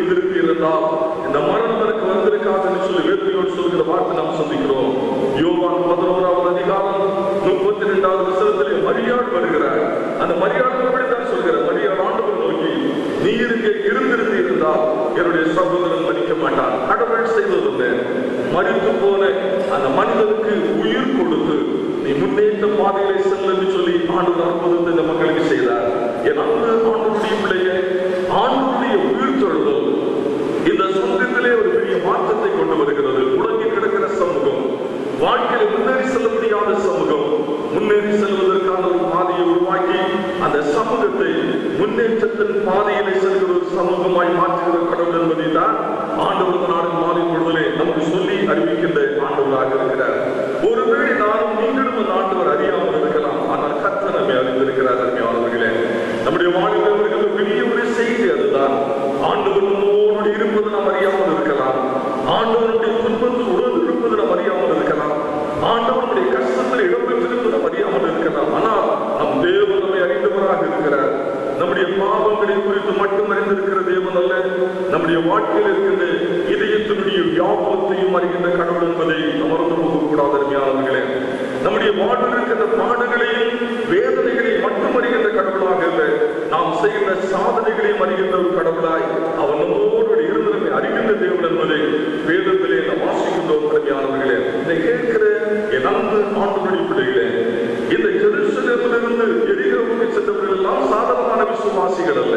C: என்னுடைய சகோதரன் மதிக்க மாட்டான் கடவுள் செய்தது மறித்து போன அந்த மனிதனுக்கு உயிர் கொடுத்து நீ முன்னேற்ற பாதையிலே செல்ல என்று சொல்லி ஆண்டு அற்புதத்தை இந்த மக்களுக்கு செய்தார் என் அன்பு ஆண்டுடைய பிள்ளைய ஆண்டுடைய உயிர் தொழுதல் இந்த சமூகத்திலே ஒரு பெரிய மாற்றத்தை கொண்டு வருகிறது முடங்கி கிடக்கிற சமூகம் வாழ்க்கையில முன்னேறி செல்ல முடியாத சமூகம் முன்னேறி செல்வதற்கான ஒரு பாதையை உருவாக்கி அந்த சமூகத்தை முன்னேற்றத்தின் பாதையிலே செல்கிற ஒரு சமூகமாய் மாற்றுகிற கடவுள் என்பதை தான் ஆண்டவர் நாடு மாறி பொழுதிலே நமக்கு சொல்லி அறிவிக்கின்ற ஆண்டவராக இருக்கிறார் ஒருவேளை நானும் நீங்களும் அந்த ஆண்டவர் அறியாமல் இருக்கலாம் ஆனால் கர்த்தர் நம்மை அறிந்திருக்கிறார் அருமையானவர்களே நம்முடைய வாழ்வில் அவர்களுக்கு பெரிய ஒரு செய்தி அதுதான் ஆண்டவர் நம்மோடு இருப்பது நாம் அறியாமல் இருக்கலாம் ஆண்டவருடைய துன்பத்தில் உணர்ந்து இருப்பது நாம் அறியாமல் இருக்கலாம் ஆண்டவருடைய கஷ்டத்தில் இடம்பெற்றிருப்பது நாம் அறியாமல் இருக்கலாம் ஆனால் நம் தேவன் நம்மை அறிந்தவராக இருக்கிறார் நம்முடைய பாவங்களை குறித்து மட்டும் அறிந்திருக்கிற தேவன் அல்ல நம்முடைய வாழ்க்கையில் இருக்கின்ற இதயத்தினுடைய வியாபத்தையும் அறிகின்ற கடவுள் என்பதை அமர்ந்து போகக்கூடாது அருமையானவர்களே நம்முடைய வாழ்வில் இருக்கின்ற பாடுகளையும் வேதனைகளையும் மட்டும் அறிகின்ற கடவுளாக இல்லை நாம் செய்கின்ற சாதனைகளையும் அறிகின்ற ஒரு கடவுளாய் அவன் நம்மோடு இருந்து நம்மை அறிகின்ற தேவன் என்பதை வேதத்திலே நாம் வாசிக்கின்றோம் அருமையானவர்களே இதை கேட்கிற என் அன்பு ஆண்டுபடி பிள்ளைகளே இந்த ஜெருசலேமிலிருந்து எரிகிறவங்க சென்றவர்கள் எல்லாம் சாதாரணமான விசுவாசிகள் அல்ல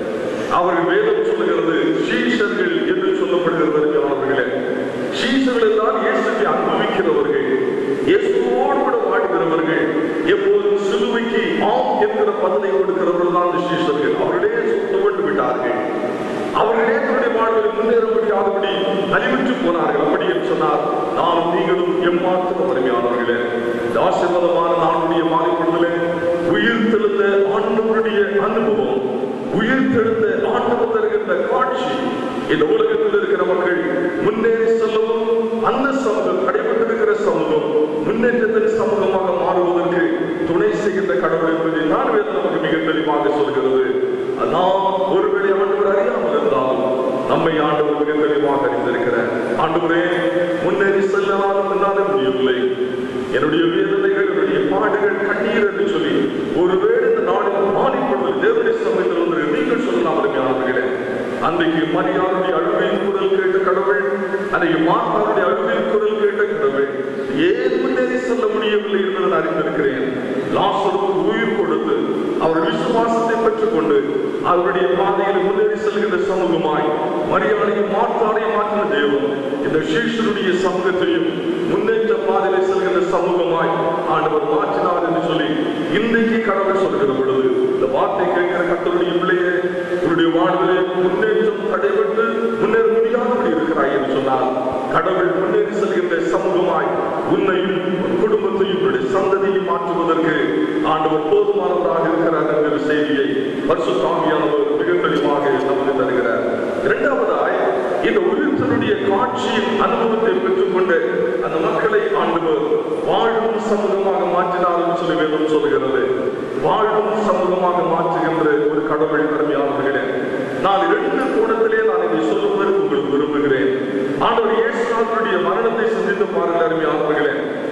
C: அவர்கள் வேதம் சொல்லுகிறது சீஷர்கள் என்று சொல்லப்படுகிறது அருமையானவர்களே சீஷர்கள் தான் இயேசுவை அனுபவிக்கிறவர்கள் இயேசுவோடு கூட வாழ்கிறவர்கள் எப்போதும் சிலுவைக்கு ஆம் என்கிற பதிலை கொடுக்கிறவர்கள் தான் அந்த சீஷர்கள் அவர்களே துவண்டு விட்டார்கள் அவர்களே தன்னுடைய வாழ்வில் முன்னேற முடியாதபடி அறிவித்து போனார்கள் அப்படி என்று சொன்னார் நானும் நீங்களும் எம்மாத்திரம் வலிமையானவர்களே இந்த ஆசீர்வாதமான நாளுடைய மாறிக்கொள்வதிலே உயிர் தெழுந்த ஆண்டவருடைய அனுபவம் உயிர் தெழுந்த ஆண்டவர் தருகின்ற காட்சி இந்த உலகத்தில் இருக்கிற மக்கள் முன்னேறி செல்லவும் அந்த சமூகம் கடைபட்டிருக்கிற சமூகம் முன்னேற்றத்தின் சமூகமாக மாறுவதற்கு துணை செய்கின்ற கடவுள் என்பதை நான் வேதம் நமக்கு மிக தெளிவாக சொல்கிறது நாம் ஒருவேளை ஆண்டவர் அறியாமல் இருந்தாலும் நம்மை ஆண்டவர் மிக தெளிவாக அறிந்திருக்கிறார் ஆண்டவரே முன்னேறி செல்லாமல் என்னால முடியவில்லை என்னுடைய வேதனைகள் என்னுடைய பாடுகள் கண்ணீர் என்று சொல்லி ஒருவேளை இந்த நாளில் மாறிக்கொள்வது தேவனுடைய சமயத்தில் வந்து நீங்கள் சொல்லலாம் அருமையானவர்களே அன்றைக்கு மரியாதைய அழுகையின் குரல் கேட்ட கடவுள் அன்றைக்கு மாத்தாருடைய அழுகையின் குரல் கேட்ட கடவுள் ஏன் முன்னேறி செல்ல முடியவில்லை என்று நான் அறிந்திருக்கிறேன் லாசருக்கு உயிர் கொடுத்து அவர் விசுவாசத்தை பெற்றுக்கொண்டு அவருடைய பாதையில் முன்னேறி செல்கின்ற சமூகமாய் மரியாதையும் மாற்றாரையும் மாற்றின தேவன் இந்த சீஷனுடைய சமூகத்தையும் முன்னேற்ற பாதையில செல்கின்ற சமூகமாய் ஆண்டவர் மாற்றினார் என்று சொல்லி இன்றைக்கு கடவுள் சொல்கிற பொழுது இந்த வார்த்தை கேட்கிற கத்தருடைய பிள்ளையே உன்னுடைய வாழ்விலே முன்னேற்றம் தடைபட்டு முன்னேற முடியாதபடி இருக்கிறாய் என்று சொன்னால் கடவுள் முன்னேறி செல்கின்ற சமூகமாய் உன்னையும் உன் குடும்பத்தையும் உன்னுடைய சந்ததியை மாற்றுவதற்கு ஆண்டவர் போதுமானவராக இருக்கிறார் என்கிற செய்தியை பரிசுத்தாமியானவர் மிக தெளிவாக நமக்கு தருகிறார் இரண்டாவதாய் இந்த உயிர்த்தனுடைய காட்சியின் அனுபவத்தை பெற்றுக்கொண்டு அந்த மக்களை ஆண்டவர் வாழும் சமூகமாக மாற்றினார் என்று சொல்லி வேதம் சொல்கிறது வாழும் சமூகமாக மாற்றுகின்ற ஒரு கடவுள் அருமையானவர்களே நான் இரண்டு கோணத்திலே நான் இதை சொல்லுவதற்கு உங்களுக்கு விரும்புகிறேன் ஆண்டவர் இயேசுநாதனுடைய மரணத்தை சிந்தித்து பாருங்கள் அருமையானவர்களே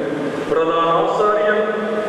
C: பிரதான ஆசாரியன்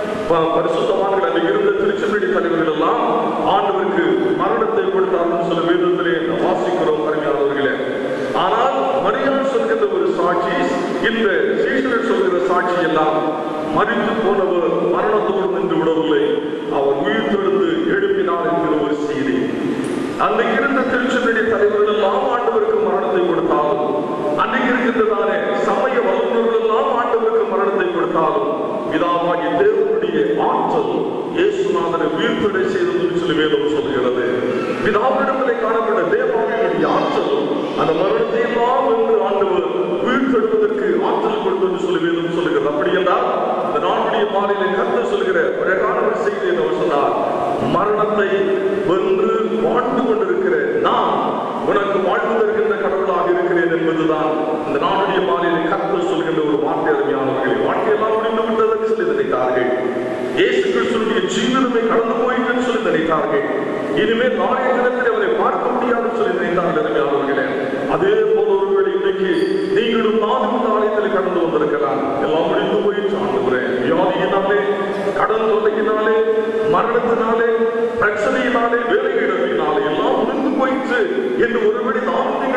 C: ப- பரிசுத்தவான்கள் அங்கே இருந்த திருச்செந்தடி தலைவர்கள் எல்லாம் ஆண்டவருக்கு மரணத்தை கொடுத்தார்கள் சொல்ல வேதத்திலே நாம் வாசிக்கிறோம் அருமையானவர்களே ஆனால் மரியாள் சொல்கின்ற ஒரு சாட்சி இந்த சீசனர் சொல்கிற சாட்சி எல்லாம் மறித்து போனவர் மரணத்தோடு நின்று விடவில்லை அவர் உயிர் தெழுந்து எழுப்பினார் என்கிற ஒரு செய்தி அன்றைக்கு இருந்த திருச்செந்தடி தலைவர்கள் எல்லாம் ஆண்டவருக்கு மரணத்தை கொடுத்தாலும் அன்றைக்கு இருக்கின்றதானே சமய வல்லுநர்கள் எல்லாம் ஆண்டவருக்கு மரணத்தை கொடுத்தாலும் பிதாவாகிய தேவனுடைய ஆற்றல் இயேசுநாதனை உயிர்த்தடை செய்தது என்று சொல்லி வேதம் சொல்கிறது பிதாவிடத்திலே காணப்பட்ட தேவாவினுடைய ஆற்றல் அந்த மரணத்தை எல்லாம் என்று ஆண்டவர் உயிர்த்தெடுப்பதற்கு ஆற்றல் கொடுத்தது என்று சொல்லி வேதம் சொல்கிறது அப்படி என்றால் இந்த நாளுடைய மாலையில கருத்து சொல்கிற அழகான ஒரு செய்தி என்ன சொன்னார் மரணத்தை வென்று வாழ்ந்து கொண்டிருக்கிற நான் உனக்கு வாழ்வு தருகின்ற கடவுளாக இருக்கிறேன் என்பதுதான் இந்த நாளுடைய மாலையில கருத்து சொல்கின்ற ஒரு வார்த்தை அருமையானவர்கள் வாழ்க்கையெல்லாம் முடிந்து விட்டதற்கு சொல்லி நினைத்தார்கள் இயேசு கிறிஸ்துடைய ஜீவனமே கடந்து போயிட்டு சொல்லி நினைத்தார்கள் இனிமேல் நாளைய தினத்தில் அவரை பார்க்க முடியாதுன்னு சொல்லி நினைத்தார்கள் அருமையானவர்களே அதே போல ஒருவேளை இன்றைக்கு நீங்களும் நானும் இந்த ஆலயத்தில் கடந்து வந்திருக்கலாம் எல்லாம் முடிந்து போயிட்டு ஆண்டுகிறேன் வியாதியினாலே கடன் தொல்லையினாலே மரணத்தினாலே பிரச்சனையினாலே வேலை இழப்பினாலே எல்லாம் முடிந்து போயிற்று என்று ஒருவேளை நானும் நீங்கள்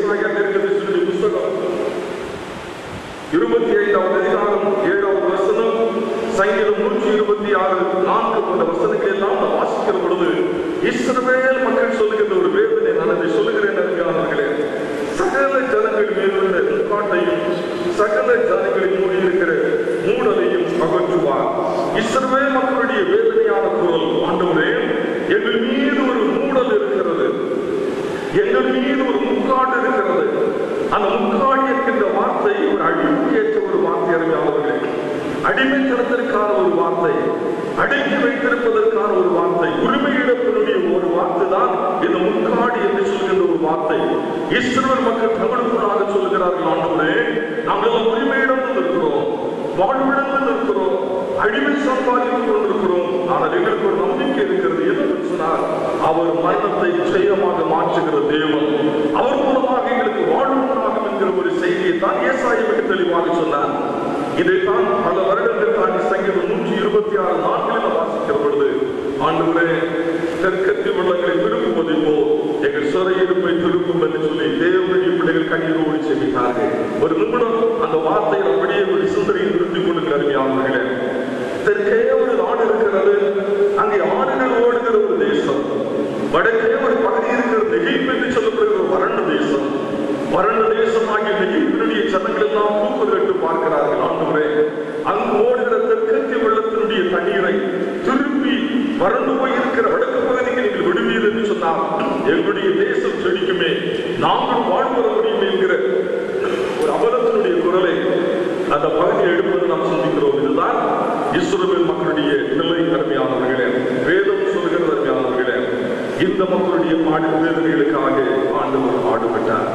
C: ஏசாயா தீர்க்கதரிசியுடைய புஸ்தகம் இருபத்தி ஐந்தாவது அதிகாரம் ஏழாவது வசனம் சங்கீதம் நூற்றி இருபத்தி ஆறு நான்கு போன்ற வசனங்கள் எல்லாம் நான் வாசிக்கிற பொழுது இஸ்ரவேல் மக்கள் சொல்லுகின்ற ஒரு வேதனை நான் அதை சொல்லுகிறேன் அருமையானவர்களே சகல ஜனங்கள் மேலுள்ள முக்காட்டையும் சகல ஜனங்களின் மூடியிருக்கிற மூடலையும் அகற்றுவார் இஸ்ரவேல் மக்களுடைய வேதனையான குரல் ஆண்டவரே எங்கள் மீது ஒரு மூடல் இருக்கிறது எங்கள் மீது ஒரு முக்காடு இருக்கிறது அந்த முக்காடு என்கின்ற வார்த்தை ஒரு அழிவுக்கேற்ற ஒரு வார்த்தை அறிவியாளர்களே அடிமைத்தனத்திற்கான ஒரு வார்த்தை அடக்கி வைத்திருப்பதற்கான ஒரு வார்த்தை உரிமை இழப்பினுடைய ஒரு வார்த்தை தான் இந்த முக்காடு என்று சொல்கின்ற ஒரு வார்த்தை இஸ்ரவேல் மக்கள் தங்களுக்குள்ளாக சொல்லுகிறார்கள் ஆண்டவரே நாங்கள் எல்லாம் உரிமை இழந்து நிற்கிறோம் வாழ்விழந்து நிற்கிறோம் அடிமை சம்பாதித்துக் கொண்டிருக்கிறோம் ஆனால் எங்களுக்கு ஒரு நம்பிக்கை இருக்கிறது என்று சொன்னார் அவர் மரணத்தை ஜெயமாக மாற்றுகிற தேவன் அவர் மூலமாக எங்களுக்கு வாழ்வுண்டாகும் என்கிற ஒரு செய்தியை தான் ஏசாயை மிக தெளிவாக சொன்னார் இதைத்தான் பல வருடங்கள் தாண்டி சங்கீதம் நூற்றி இருபத்தி ஆறு நாட்களில் வாசிக்கிற பொழுது ஆண்டவரே தெற்கத்தி உள்ளங்களை திருப்புவதை போல் எங்கள் சிறையிருப்பை திருப்பும் என்று சொல்லி தேவனுடைய பிள்ளைகள் கண்ணீரோடு செபித்தார்கள் ஒரு நிமிடம் அந்த வார்த்தையை அப்படியே ஒரு சிந்தனையை நிறுத்திக் கொள்ளுங்கள் அருமையானவர்களே தெற்கே ஒரு நாடு இருக்கிறது அங்கே ஆடுகள் ஓடுகிற ஒரு தேசம் வடக்கே ஒரு பகுதி இருக்கிறது எகிப்து என்று சொல்லப்படுகிற ஒரு வறண்ட தேசம் வறண்ட தேசமாகிய எகிப்தினுடைய ஜனங்கள் எல்லாம் தூக்குதட்டு பார்க்கிறார்கள் ஆண்டவரே அங்கு ஓடுகிற தெற்கத்திய வெள்ளத்தினுடைய தண்ணீரை திருப்பி வறண்டு போய் இருக்கிற வடக்கு பகுதிக்கு நீங்கள் விடுவீர் என்று சொன்னால் எங்களுடைய தேசம் செழிக்குமே நாங்கள் வாழ்வு வர முடியும் என்கிற ஒரு அபலத்தினுடைய குரலை அந்த பகுதியை எடுப்பது நாம் சிந்திக்கிறோம் இதுதான் இஸ்ரவேல் மக்களுடைய நிலை அருமையானவர்களே வேதம் சொல்கிறது அருமையானவர்களே இந்த மக்களுடைய பாடு வேதனைகளுக்காக ஆண்டவர் பாடுபட்டார்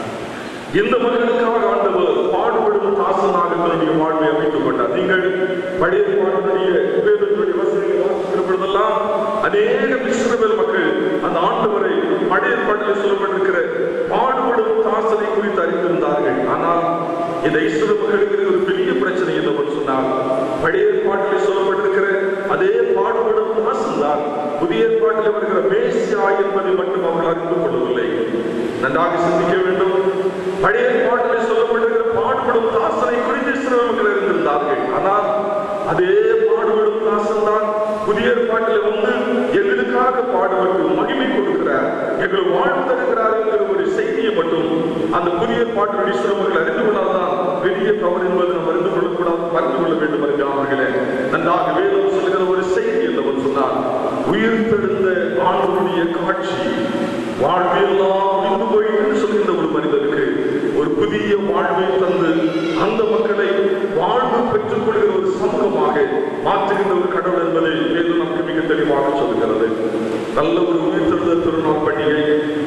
C: இந்த மக்களுக்காக ஆண்டவர் பாடுபடும் தாசனாக தன்னுடைய வாழ்வை அமைத்துக் கொண்டார் நீங்கள் பழைய பாடலுடைய வேதத்துடைய வசதிகளை வாசிக்கிற பொழுதெல்லாம் அநேக இஸ்ரவேல் மக்கள் அந்த ஆண்டவரை பழைய பாடலில் சொல்லப்பட்டிருக்கிற பாடுபடும் தாசனை குறித்து அறிந்திருந்தார்கள் ஆனால் இந்த இஸ்ரவேல் மக்களுக்கு இருக்கிற ஒரு பெரிய பிரச்சனை என்னவென்று சொன்னால் பழைய பாட்டில் சொல்லப்பட்டிருக்கிற அதே பாடுபடும் தாசன் தான் புதிய ஏற்பாட்டில் வருகிற மேசியா என்பதை மட்டும் அவர்கள் அறிந்து கொள்ளவில்லை நன்றாக சிந்திக்க வேண்டும் பழைய ஏற்பாட்டில் சொல்லப்பட்டிருக்கிற பாடுபடும் தாசனை குறித்து இஸ்ரவேல் மக்கள் அறிந்திருந்தார்கள் ஆனால் அதே பாடுபடும் தாசன் தான் புதிய ஏற்பாட்டில் வந்து எங்களுக்காக பாடுபட்டு மகிமை கொடுக்கிறார் எங்கள் வாழ்வு தருகிறார் என்கிற ஒரு செய்தியை மட்டும் அந்த புதிய ஏற்பாட்டினுடைய இஸ்ரவேல் அறிந்து கொண்டால்தான் பெரிய தவறு என்பதை நாம் அறிந்து கொள்ளக்கூடாது அறிந்து கொள்ள வேண்டும் என்று அவர்களே நன்றாக வேதம் சொல்லுகிற ஒரு செய்தி என்னவென்று சொன்னால் உயிர்த்தெழுந்த ஆண்டவருடைய காட்சி வாழ்வையெல்லாம் முடிந்து போயிட்டு சொல்கின்ற ஒரு மனிதனுக்கு ஒரு புதிய வாழ்வை தந்து அந்த மக்களை வாழ்வு பெற்றுக் கொள்கிற ஒரு சமூகமாக மாற்றுகின்ற ஒரு கடவுள் என்பதை வேதம் நமக்கு மிக தெளிவாக சொல்லுகிறது நல்ல ஒரு உயிர்த்தெழுந்த திருநாள் பண்டிகை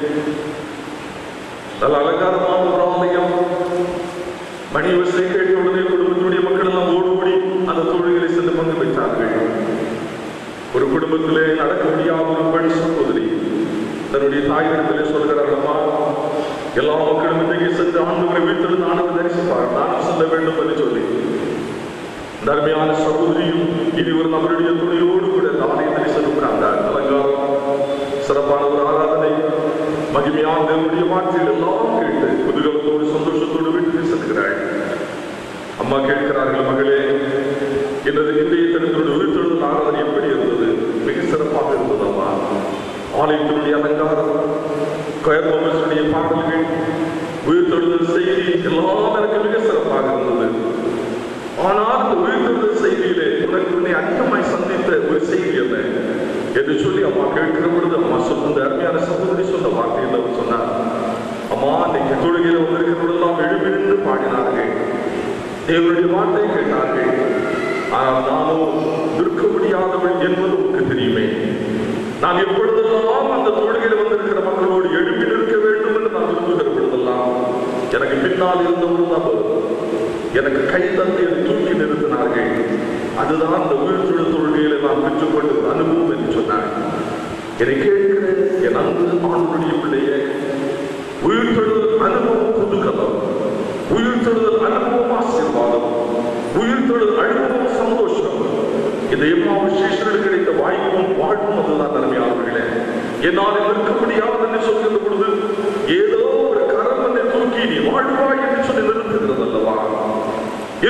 C: நல்ல அலங்காரமான ஒரு ஆலயம் மணி வசை கேட்ட உடனே குடும்பத்தினுடைய மக்கள் எல்லாம் ஓடி ஓடி அந்த தொழில்களை சென்று பங்கு பெற்றார்கள் ஒரு குடும்பத்திலே நடக்க முடியாத ஒரு பெண் சகோதரி தன்னுடைய தாயிடத்திலே சொல்கிறார் அம்மா எல்லா மக்களும் இன்றைக்கு சென்று ஆண்டவரை வீட்டிலிருந்து ஆண்டவர் தரிசிப்பார் நானும் செல்ல வேண்டும் என்று சொல்லி இந்த அருமையான சகோதரியும் இனி ஒரு நம்மளுடைய துணையோடு கூட இந்த ஆலயத்தில் சென்று உட்கார்ந்தார் அலங்காரம் சிறப்பான ஒரு ஆராதனை மகிமையான தேவனுடைய வார்த்தைகள் எல்லாம் கேட்டு குதூகலத்தோடு சந்தோஷத்தோடு வீட்டுக்கு செல்கிறாள் அம்மா கேட்கிறார்கள் மகளே எனது இன்றைய தினத்தினுடைய உயிர்த்தெழுதல் ஆராதனை எப்படி இருந்தது மிக சிறப்பாக இருந்தது அம்மா ஆலயத்தினுடைய அலங்காரம் கோயம்புடைய பாடல்கள் உயிர்த்தெழுதல் செய்தி எல்லாம் எனக்கு மிக சிறப்பாக இருந்தது ஆனால் இந்த உயிர்த்தெழுதல் செய்தியிலே உனக்கு உன்னை அதிகமாய் சந்தித்த ஒரு செய்தி என்ன என்று சொல்லி அம்மா கேட்கிற பொழுது அம்மா சொன்ன இந்த அருமையான சகோதரி சொன்ன வார்த்தை என்ன சொன்னார் அம்மா இன்னைக்கு தொழுகையில வந்திருக்கிறவர்களெல்லாம் எழுப்பி நின்று பாடினார்கள் தேவனுடைய வார்த்தை கேட்டார்கள் ஆனால் நானோ நிற்க முடியாதவள் என்பது உனக்கு தெரியுமே நான் எப்பொழுதெல்லாம் அந்த தொழுகையில் வந்திருக்கிற மக்களோடு எழுப்பி நிற்க வேண்டும் என்று நான் விரும்புகிற பொழுதெல்லாம் எனக்கு பின்னால் இருந்த ஒரு நபர் எனக்கு கை தந்து என்னை தூக்கி நிறுத்தினார்கள் அதுதான் அந்த உயிர்த்துழ தொழுகையில நான் பெற்றுக்கொண்ட ஒரு அனுபவம் என்று சொன்னார் என்னை கேட்கிற என் அன்பு ஆணுடைய பிள்ளையே உயிர்த்தெழுதல் அனுபவம் புதுகலம் உயிர்த்தெழுதல் அனுபவம் ஆசீர்வாதம் உயிர்த்தெழுதல் அனுபவம் சந்தோஷம் இந்த எம்மாவு சீஷர்களுக்கு கிடைத்த வாய்ப்பும் வாழ்வும் அதுதான் நன்மையானவர்களே என்னால் நிற்க முடியாது என்று சொல்கிற பொழுது ஏதோ ஒரு கரம் என்னை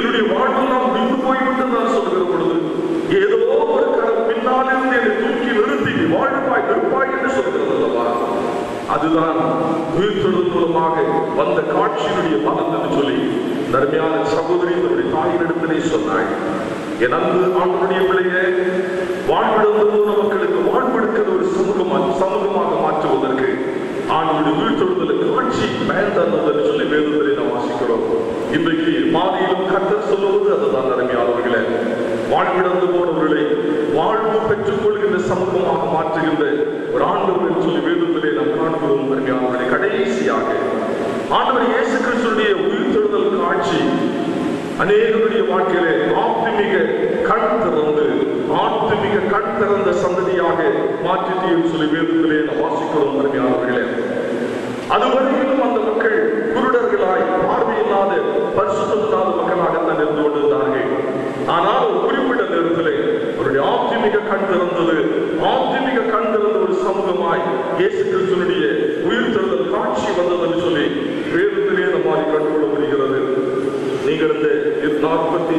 C: என்னுடைய வாழ்வெல்லாம் முடிந்து போய்விட்டு நான் சொல்கிற பொழுது ஏதோ ஒரு கரம் பின்னாலிருந்து என்னை தூக்கி நிறுத்தி நீ வாழ்வாய் இருப்பாய் என்று சொல்கிறது அல்லவா அதுதான் உயிர்த்தெழுதல் மூலமாக வந்த காட்சியினுடைய பலன் என்று சொல்லி நர்மையான சகோதரி தன்னுடைய தாயினிடத்திலே சொன்னாள் என் அன்பு ஆண்டுடைய பிள்ளையே வாழ்விழந்து மக்களுக்கு வாழ்வெடுக்கிற ஒரு சமூகமாக சமூகமாக மாற்றுவதற்கு ஆண்டுடைய உயிர்த்தெழுதலுக்கு காட்சி பயன் தந்தது என்று சொல்லி வேதத்திலே நாம் வாசிக்கிறோம் இன்றைக்கு மாதியிலும் கத்தர் சொல்லுவது அதுதான் அருமையாளர்களே வாழ்விழந்து போனவர்களை வாழ்வு பெற்றுக் கொள்கின்ற சமூகமாக மாற்றுகின்ற ஒரு ஆண்டவர் என்று சொல்லி வேதத்திலே நாம் காண்கிறோம் அருமையாளர்களை கடைசியாக ஆண்டவர் இயேசு கிறிஸ்துடைய உயிர்த்தெழுதல் காட்சி அநேகருடைய வாழ்க்கையிலே ஆத்மீக கண் திறந்து ஆத்மீக கண் திறந்த சந்ததியாக மாற்றிட்டு என்று சொல்லி வேதத்திலே நாம் வாசிக்கிறோம் அருமையானவர்களே அதுவரையிலும் அந்த மக்கள் குருடர்களாய் பார்வையில்லாத பரிசுத்தமில்லாத மக்களாகத்தான் இருந்து கொண்டிருந்தார்கள் ஆனால் ஒரு குறிப்பிட்ட நேரத்திலே அவருடைய ஆத்மீக கண் திறந்தது ஆத்மீக கண் திறந்த ஒரு சமூகமாய் இயேசு கிறிஸ்துவனுடைய உயிர்த்தெழுதல் காட்சி வந்தது என்று சொல்லி வேதத்திலே நம்மால் கண்டுகொள்ள முடிகிறது நீங்கள் இந்த நாற்பத்தி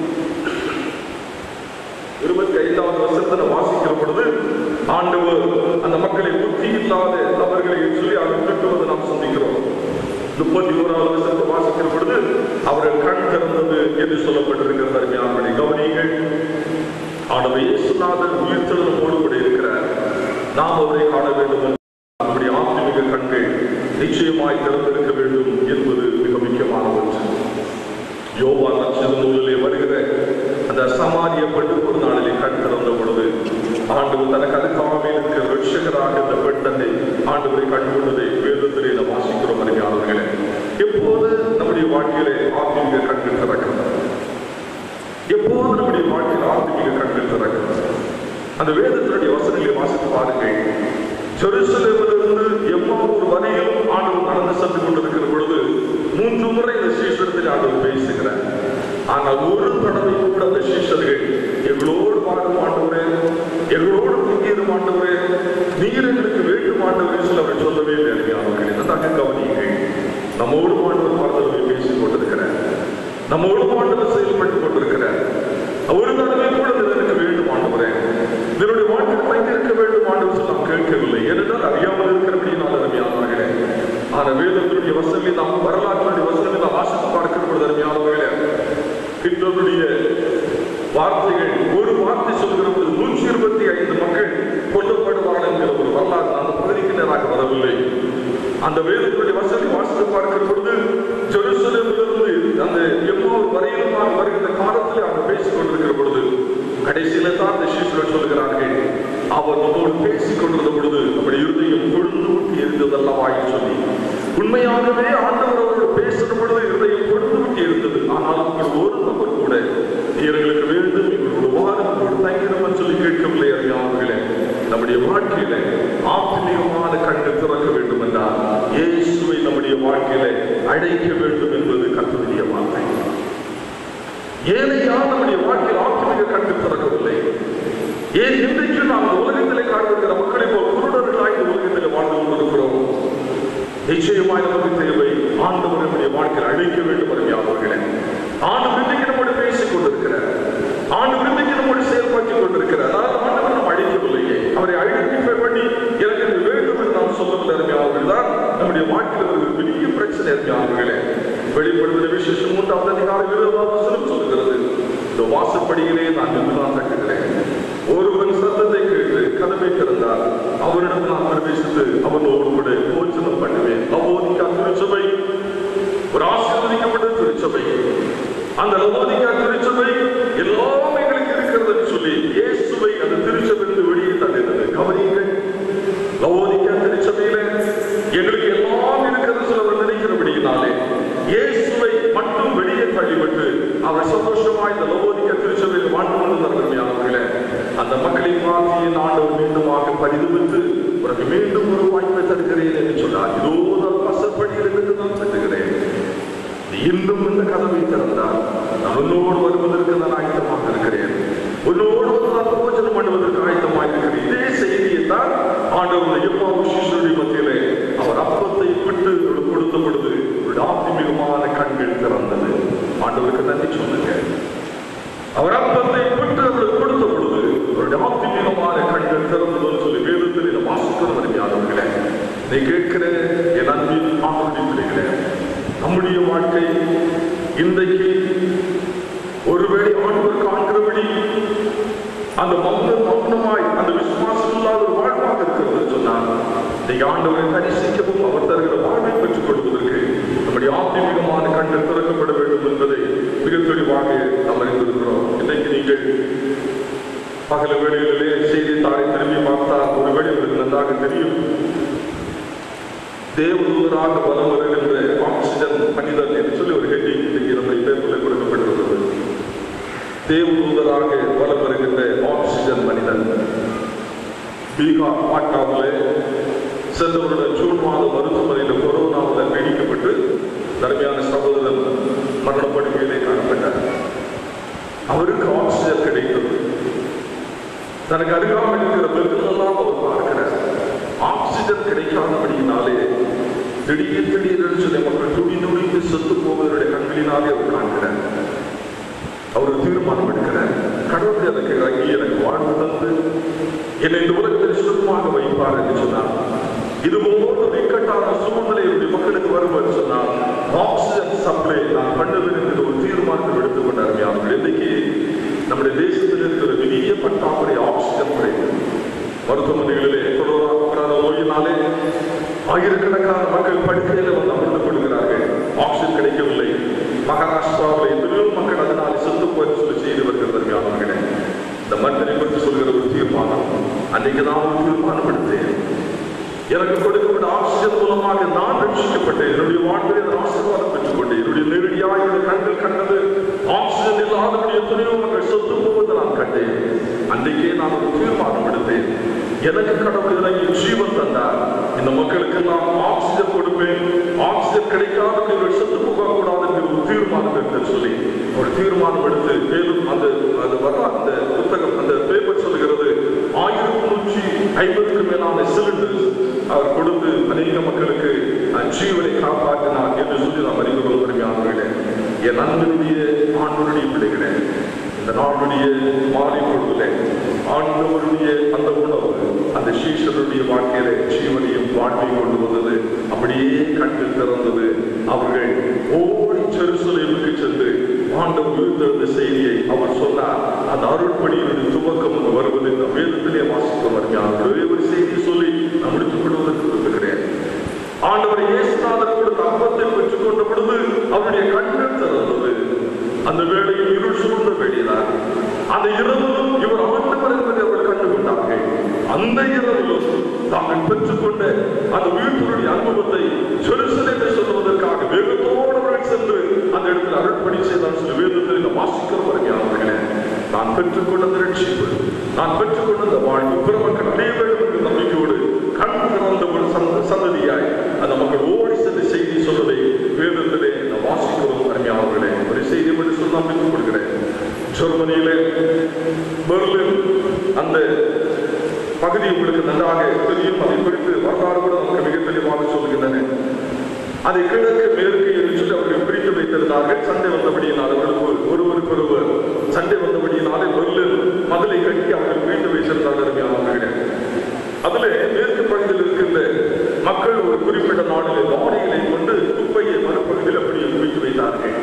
C: இருபத்தி ஐந்தாவது வருஷத்துல வாசிக்கிற பொழுது ஆண்டவர் அந்த மக்களை புத்தி இல்லாத நபர்களை சொல்லி அவர் திட்டுவதை நாம் சந்திக்கிறோம் முப்பத்தி ஓராவது வருஷத்தை வாசிக்கிற பொழுது அவர்கள் கண் திறந்தது என்று சொல்லப்பட்டிருக்கிறது அருமையானவரை கவனியுங்கள் ஆண்டவர் இயேசுநாதர் உயிர்த்தெழுதலோடு கூட இருக்கிறார் நாம் அவரை காண வேண்டும் என்று நம்முடைய ஆத்மீக கண்கள் நிச்சயமாய் திறந்திருக்க வேண்டும் என்பது மிக முக்கியமான ஒன்று யோவா நட்சத்திர நூலிலே வருகிற அந்த சமாரிய பெண் ஒரு நாளிலே கண் திறந்த பொழுது ஆண்டவர் தனக்கு அதுக்காகவே இருக்கிற ரட்சகராக இந்த பெண் தன்னை ஆண்டவரை கண்டுகொண்டதை வேதத்திலே நாம் வாசிக்கிறோம் அருமையாளர்களே எப்போது நம்முடைய வாழ்க்கையிலே ஆத்மீக கண்கள் திறக்கிறது எப்போது நம்முடைய வாழ்க்கையில் ஆத்மீக கண்கள் திறக்கிறது அந்த வேதத்தினுடைய வசனங்களை வாசித்து பாருங்கள் ஜெருசலேமிலிருந்து எம்மாவூர் வரையிலும் ஆண்டவர் நடந்து சென்று கொண்டிருக்கிற பொழுது மூன்று முறை இந்த சீஷத்தில் ஆண்டவர் பேசுகிறார் ஆனால் ஒரு தடவை கூட அந்த சீஷர்கள் எங்களோடு வாழும் ஆண்டவரே எங்களோடு தங்கியிரும் ஆண்டவரே நீர் எங்களுக்கு வேண்டும் ஆண்டவரே சொல்லி அவர் சொல்லவே இல்லை அவர்கள் நன்றாக கவனியுங்கள் நம்மோடு ஆண்டவர் வாழ்ந்தவரை பேசிக் கொண்டிருக்கிறார் நம்மோடு ஆண்டவர் செயல்பட்டுக் கொண்டிருக்கிறார் ஒரு தடவை கூட இது எனக்கு வேண்டும் ஆண்டவரே இதனுடைய வாழ்க்கையில் தங்கியிருக்க வேண்டும் ஆண்டவர் சொல்லி நாம் கேட்கவில்லை ஏனென்றால் அறியாமல் இருக்கிறபடியால் அருமையானவர்களே ஆனால் வேதத்தினுடைய வசனங்களை நாம் வரலாற்றுடைய வசனங்களை நாம் வாசித்து பார்க்கிற பொழுது அருமையானவர்களே ஹிட்லருடைய வார்த்தைகள் ஒரு வார்த்தை சொல்கிற போது நூற்றி இருபத்தி ஐந்து மக்கள் கொல்லப்படுவார்கள் என்கிற ஒரு வரலாறு அந்த பகுதிக்கு நேராக வரவில்லை அந்த வேதத்தினுடைய வசனத்தை வாசித்து பார்க்கிற பொழுது ஜெருசலேமிலிருந்து அந்த எம்மாவூர் வரையிலுமாக வருகின்ற காலத்தில் அவர் பேசிக் கொண்டிருக்கிற பொழுது கடைசியில தான் அந்த சீஷர்கள் சொல்லுகிறார்கள் அவர் நம்மோடு பேசிக் கொண்டிருந்த பொழுது நம்முடைய இருதயம் கொழுந்து விட்டு இருந்ததல்லவா என்று சொல்லி உண்மையாகவே ஆண்டவர் அவரோடு பேசுற பொழுது இருதயம் கொழுந்து விட்டு இருந்தது ஆனால் உங்கள் ஒரு நபர் கூட எங்களுக்கு வேண்டும் எங்களோட வாரம் எங்களோட தங்கிடம் சொல்லி கேட்கவில்லை அறியாமர்களே நம்முடைய வாழ்க்கையில ஆத்மீகமான கண்கள் திறக்க வேண்டும் என்றால் இயேசுவை நம்முடைய வாழ்க்கையில அழைக்க வேண்டும் என்பது கத்துடைய வார்த்தை ஏனையா நம்முடைய வாழ்க்கையில் ஆத்மீக கண்கள் திறக்கவில்லை ஏன் இன்றைக்கு நாம் இந்த உலகத்திலே காண்பிக்கிற மக்களை போல் குருடர்களாய் இந்த உலகத்திலே வாழ்ந்து கொண்டிருக்கிறோம் நிச்சயமாய் நமக்கு தேவை ஆண்டவர் நம்முடைய வாழ்க்கையில் அழைக்க வேண்டும் அறியாதவர்களே ஆண்டவர் இன்றைக்கு நம்மோடு பேசிக் கொண்டிருக்கிறார் ஆண்டவர் இன்றைக்கு நம்மோடு செயல்பட்டுக் கொண்டிருக்கிறார் அதாவது ஆண்டவர் நாம் அழைக்கவில்லையே அவரை அழைக்க பண்ணி எனக்கு இது வேண்டும் என்று நாம் சொல்லவில்லை அறிஞர்கள் தான் நம்முடைய வாழ்க்கையில் ஒரு பெரிய பிரச்சனை அறிஞர்களே வெளிப்படுகிற விசேஷம் மூன்றாவது அதிகாரம் இருபதாவது வசனம் சொல்கிறது இந்த வாசப்படியிலே நான் நின்று நான் தட்டுகிறேன் ஒருவன் சத்தத்தை கேட்டு கதவை திறந்தால் அவரிடம் நான் பிரவேசித்து அவனோடு கூட போச்சனம் பண்ணுவேன் லவோதிக்கா திருச்சபை ஒரு ஆசீர்வதிக்கப்பட்ட திருச்சபை அந்த லவோதிக்கா திருச்சபை எல்லாம் எங்களுக்கு இருக்கிறது சொல்லி இயேசுவை அந்த திருச்சபையிலிருந்து வெளியே தள்ளினது கவனியுங்கள் லவோதிக்கா திருச்சபையில எங்களுக்கு எல்லாம் இருக்கிறது சொல்ல அவர் நினைக்கிறபடியினாலே இயேசுவை மட்டும் வெளியே தள்ளிவிட்டு அவர் சந்தோஷமாய் இந்த லவோதிக்கா திருச்சபையில் வாழ்ந்து கொண்டிருந்தார்களே அந்த மக்களை பார்த்து என் ஆண்டவர் மீண்டுமாக பரிதுவித்து உனக்கு மீண்டும் ஒரு வாய்ப்பை தருகிறேன் என்று சொன்னார் இதோ நான் வாசற்படியில் இருந்து நான் தட்டுகிறேன் நீ இன்னும் இந்த கதவை திறந்தால் நான் உன்னோடு வருவதற்கு நான் ஆயத்தமாக இருக்கிறேன் உன்னோடு வந்து நான் போஜனம் பண்ணுவதற்கு ஆயத்தமாக இருக்கிறேன் இதே செய்தியை தான் ஆண்டவர் எப்போ சிசுடைய மத்தியிலே அவர் அப்பத்தை விட்டு கொடுத்த பொழுது ஒரு உங்களுடைய ஆத்மீகமான கண்கள் திறந்தது ஆண்டவருக்கு நன்றி சொல்லுங்க அவர் அப்பத்தை பெற்று அவருக்கு கொடுத்த பொழுது அவருடைய ஆத்மீகமான கண்கள் திறந்ததுன்னு சொல்லி வேதத்தில் இதை வாசிக்கிறோம் அருமையானவர்களே இதை கேட்கிற என் அன்பின் ஆண்டுடைய பிள்ளைகளே நம்முடைய வாழ்க்கை இன்றைக்கு ஒருவேளை ஆண்டவர் காண்கிறபடி அந்த மௌனம் மௌனமாய் அந்த விசுவாசம் இல்லாத ஒரு வாழ்வாக இருக்கிறது சொன்னால் இந்த ஆண்டவரை தரிசிக்கவும் அவர் தருகிற வாழ்வை பெற்றுக் கொள்வதற்கு நம்முடைய ஆத்மீகமான கண்கள் திறக்கப்பட வேண்டும் என்பதை மிக தெளிவாக நாம் அறிந்திருக்கிறோம் இன்றைக்கு நீங்கள் பகல வேளைகளிலே செய்தித்தாளை திரும்பி பார்த்தால் ஒருவேளை உங்களுக்கு நன்றாக தெரியும் தேவதூதராக பலம் வருகின்ற ஆக்சிஜன் மனிதன் என்று சொல்லி ஒரு ஹெட்டிங் இன்றைக்கு நம்முடைய பேப்பரில் கொடுக்கப்பட்டிருக்கிறது தேவதூதராக வலம் வருகின்ற ஆக்சிஜன் மனிதன் பீகார் பாட்டாவிலே சென்ற வருடம் ஜூன் மாதம் மருத்துவமனையில் கொரோனாவில் பீடிக்கப்பட்டு தர்மையான சகோதரன் மரணப்படுகையிலே காணப்பட்டார் அவருக்கு ஆக்சிஜன் கிடைத்தது தனக்கு அருகாமல் இருக்கிற பெண்களெல்லாம் அவர் பார்க்கிறார் ஆக்சிஜன் கிடைக்காதபடியினாலே திடீர் திடீரென்று சொல்லி மக்கள் துடி துடித்து செத்து போவதனுடைய கண்களினாலே அவர் காண்கிறார் அவர் ஒரு தீர்மானம் எடுக்கிறார் கடவுள் எனக்கு இறங்கி எனக்கு வாழ்வு தந்து என்னை இந்த உலகத்தில் சுத்தமாக வைப்பார் என்று சொன்னார் இது போன்ற ஒரு இக்கட்டான சூழ்நிலை என்னுடைய மக்களுக்கு வரும் என்று சொன்னால் ஆக்சிஜன் சப்ளை நான் பண்ணுவேன் என்கிற ஒரு தீர்மானத்தை எடுத்துக் கொண்டார் அவர்கள் இன்னைக்கு நம்முடைய தேசத்தில் இருக்கிற பெரிய பற்றாக்குறை ஆக்சிஜன் குறைவு மருத்துவமனைகளிலே கொரோனா கொரோனா நோயினாலே ஆயிரக்கணக்கான மக்கள் படுக்கையில வந்து அமர்ந்து கொள்கிறார்கள் ஆக்சிஜன் கிடைக்கவில்லை மகாராஷ்டிராவில் எத்தனையோ மக்கள் அதனால் செத்து போய் சொல்லி செய்து வருகிறது அருமையானவர்களே இந்த மனிதனை பற்றி சொல்கிற ஒரு தீர்மானம் அன்னைக்கு நான் ஒரு தீர்மானம் எடுத்தேன் எனக்கு கொடுக்கப்பட்ட ஆக்சிஜன் மூலமாக நான் ரட்சிக்கப்பட்டேன் என்னுடைய வாழ்வில் அந்த ஆசீர்வாதம் பெற்றுக் கொண்டேன் என்னுடைய நேரடியாக இந்த கண்கள் கண்டது ஆக்சிஜன் இல்லாதபடி எத்தனையோ மக்கள் சொத்து போவதை நான் கண்டேன் அன்றைக்கே நான் ஒரு தீர்மானம் எடுத்தேன் எனக்கு கடவுள் இறங்கி ஜீவன் தந்தார் இந்த மக்களுக்கெல்லாம் ஆக்சிஜன் கொடுப்பேன் ஆக்சிஜன் கிடைக்காத இவர்கள் செத்து போகக்கூடாது என்கிற ஒரு தீர்மானம் எடுத்து சொல்லி ஒரு தீர்மானம் எடுத்து மேலும் அந்த அது வர அந்த புத்தகம் அந்த பேப்பர் சொல்லுகிறது ஆயிரத்தி நூற்றி ஐம்பதுக்கு மேலான சிலிண்டர் அவர் கொடுத்து அநேக மக்களுக்கு அஹ், ஜீவனை காப்பாற்றினார் என்று சொல்லி நாம் அறிகிறோம் பெருமையானவர்களே என் அன்பனுடைய ஆண்டவருடைய பிள்ளைகளே இந்த நாளுடைய மாலை பொழுதிலே ஆண்டவருடைய அந்த உணவு அந்த சீஷருடைய வாழ்க்கையில ஜீவனையும் வாழ்வை கொண்டு வந்தது அப்படியே கண்கள் திறந்தது அவர்கள் ஓடி செருசலேமுக்கு சென்று ஆண்டவர் உயிர்த்தெழுந்த செய்தியை அவர் சொன்னார் அந்த அருட்பணியினுடைய துவக்கம் ஒன்று வருவது இந்த வேதத்திலே வாசிக்க வருகிறார் ஒரே ஒரு செய்தி சொல்லி நான் முடித்துக் கொள்வதற்கு விரும்புகிறேன் ஆண்டவரை இயேசுநாதர் கொடுத்த அப்பத்தை பெற்றுக் கொண்ட பொழுது அவருடைய கண்கள் திறந்தது அந்த வேளையில் இருள் சூழ்ந்த வேளையிலார் அந்த இரவிலும் இவர் அமர்ந்தவர் என்பதை அவர்கள் கண்டுகொண்டார்கள் அந்த இரவிலும் தாங்கள் பெற்றுக்கொண்ட அந்த உயிர்த்தருடைய அனுபவத்தை சொலுசலேமை சொல்வதற்காக வேகத்தோடு அவர்கள் சென்று அந்த இடத்தில் அருட்பணி செய்தார் சொல்லி வேதத்தில் இந்த வாசிக்கிற வருகிறார்களே நான் பெற்றுக்கொண்ட அந்த ரட்சிப்பு நான் பெற்றுக்கொண்ட அந்த வாழ்வு பிற மக்கள் அடைய வேண்டும் என்ற நம்பிக்கையோடு கண் திறந்த ஒரு சந்த சந்ததியாய் அந்த மக்கள் ஓடி சென்று செய்தி சொல்வதை வேதத்திலே நான் வாசிக்கிறோம் அருமையானவர்களே ஒரு செய்தி மட்டும் சொல்ல நம்பிக்கை கொடுக்கிறேன் ஜெர்மனியிலே பெர்லின் அந்த பகுதி உங்களுக்கு நன்றாக தெரியும் அதை குறித்து வரலாறு கூட நமக்கு மிக தெளிவாக சொல்லுகின்றன அதை கிழக்கு மேற்கு என்று சொல்லி அவர்கள் பிரித்து வைத்திருந்தார்கள் சண்டை வந்தபடியினால் அவர்களுக்கு ஒரு- ஒருவருக்கொருவர் சண்டை வந்தபடியினாலே பெர்லின் மதிலை கட்டி அவர்கள் பிரித்து வைத்திருந்தார்கள் அருமையானவர்களே அதிலே மேற்கு பகுதியில் இருக்கின்ற மக்கள் ஒரு குறிப்பிட்ட நாளிலே லாரிகளை கொண்டு குப்பையை மறுபகுதியில் அப்படியே குவித்து வைத்தார்கள்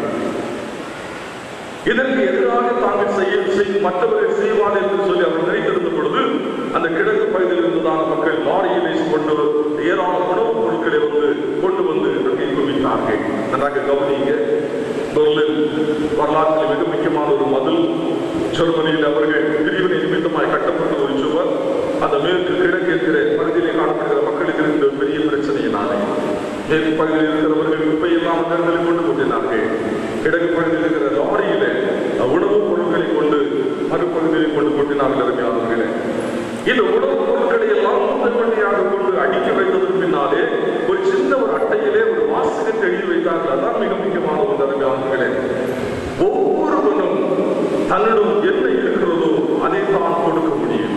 C: இதற்கு எதிராக தாங்கள் செய்ய செய்- மற்றவர்கள் செய்வார் என்று சொல்லி அவர் நினைத்திருந்த பொழுது அந்த கிழக்கு பகுதியில் இருந்ததான மக்கள் லாரியிலே கொண்டு ஏராள உணவுப் பொருட்களை வந்து கொண்டு வந்து அங்கே குவித்தார்கள் நன்றாக கவனிங்க பெர்லின் வரலாற்றில் மிக முக்கியமான ஒரு மதில் ஜெர்மனியில் அவர்கள் பிரிவினை நிமித்தமாய் கட்டப்பட்ட ஒரு சுவர் அந்த மேற்கு கிழக்கு இருக்கிற பகுதியிலே காணப்படுகிற மக்களுக்கு இருந்த ஒரு பெரிய பிரச்சனையினாலே மேற்கு பகுதியில் இருக்கிறவர்கள் குப்பையெல்லாம் அந்த இடங்களில் கொண்டு கொண்டிருந்தார்கள் கிழக்கு பகுதியில் இருக்கிற லாரியிலே உணவுப் பொருட்களை கொண்டு மறுபகுதியில் கொண்டு கொண்டினார்கள் அருமையானவர்களே இந்த உணவுப் பொருட்களை எல்லாம் முதல் வழியாக கொண்டு அடுக்கி வைத்ததற்கு பின்னாலே ஒரு சின்ன ஒரு அட்டையிலே ஒரு வாசகத்தை எழுதி வைத்தார்கள் அதான் மிக முக்கியமான ஒரு அருமையானவர்களே ஒவ்வொருவனும் தன்னிடம் என்ன இருக்கிறதோ அதை தான் கொடுக்க முடியும்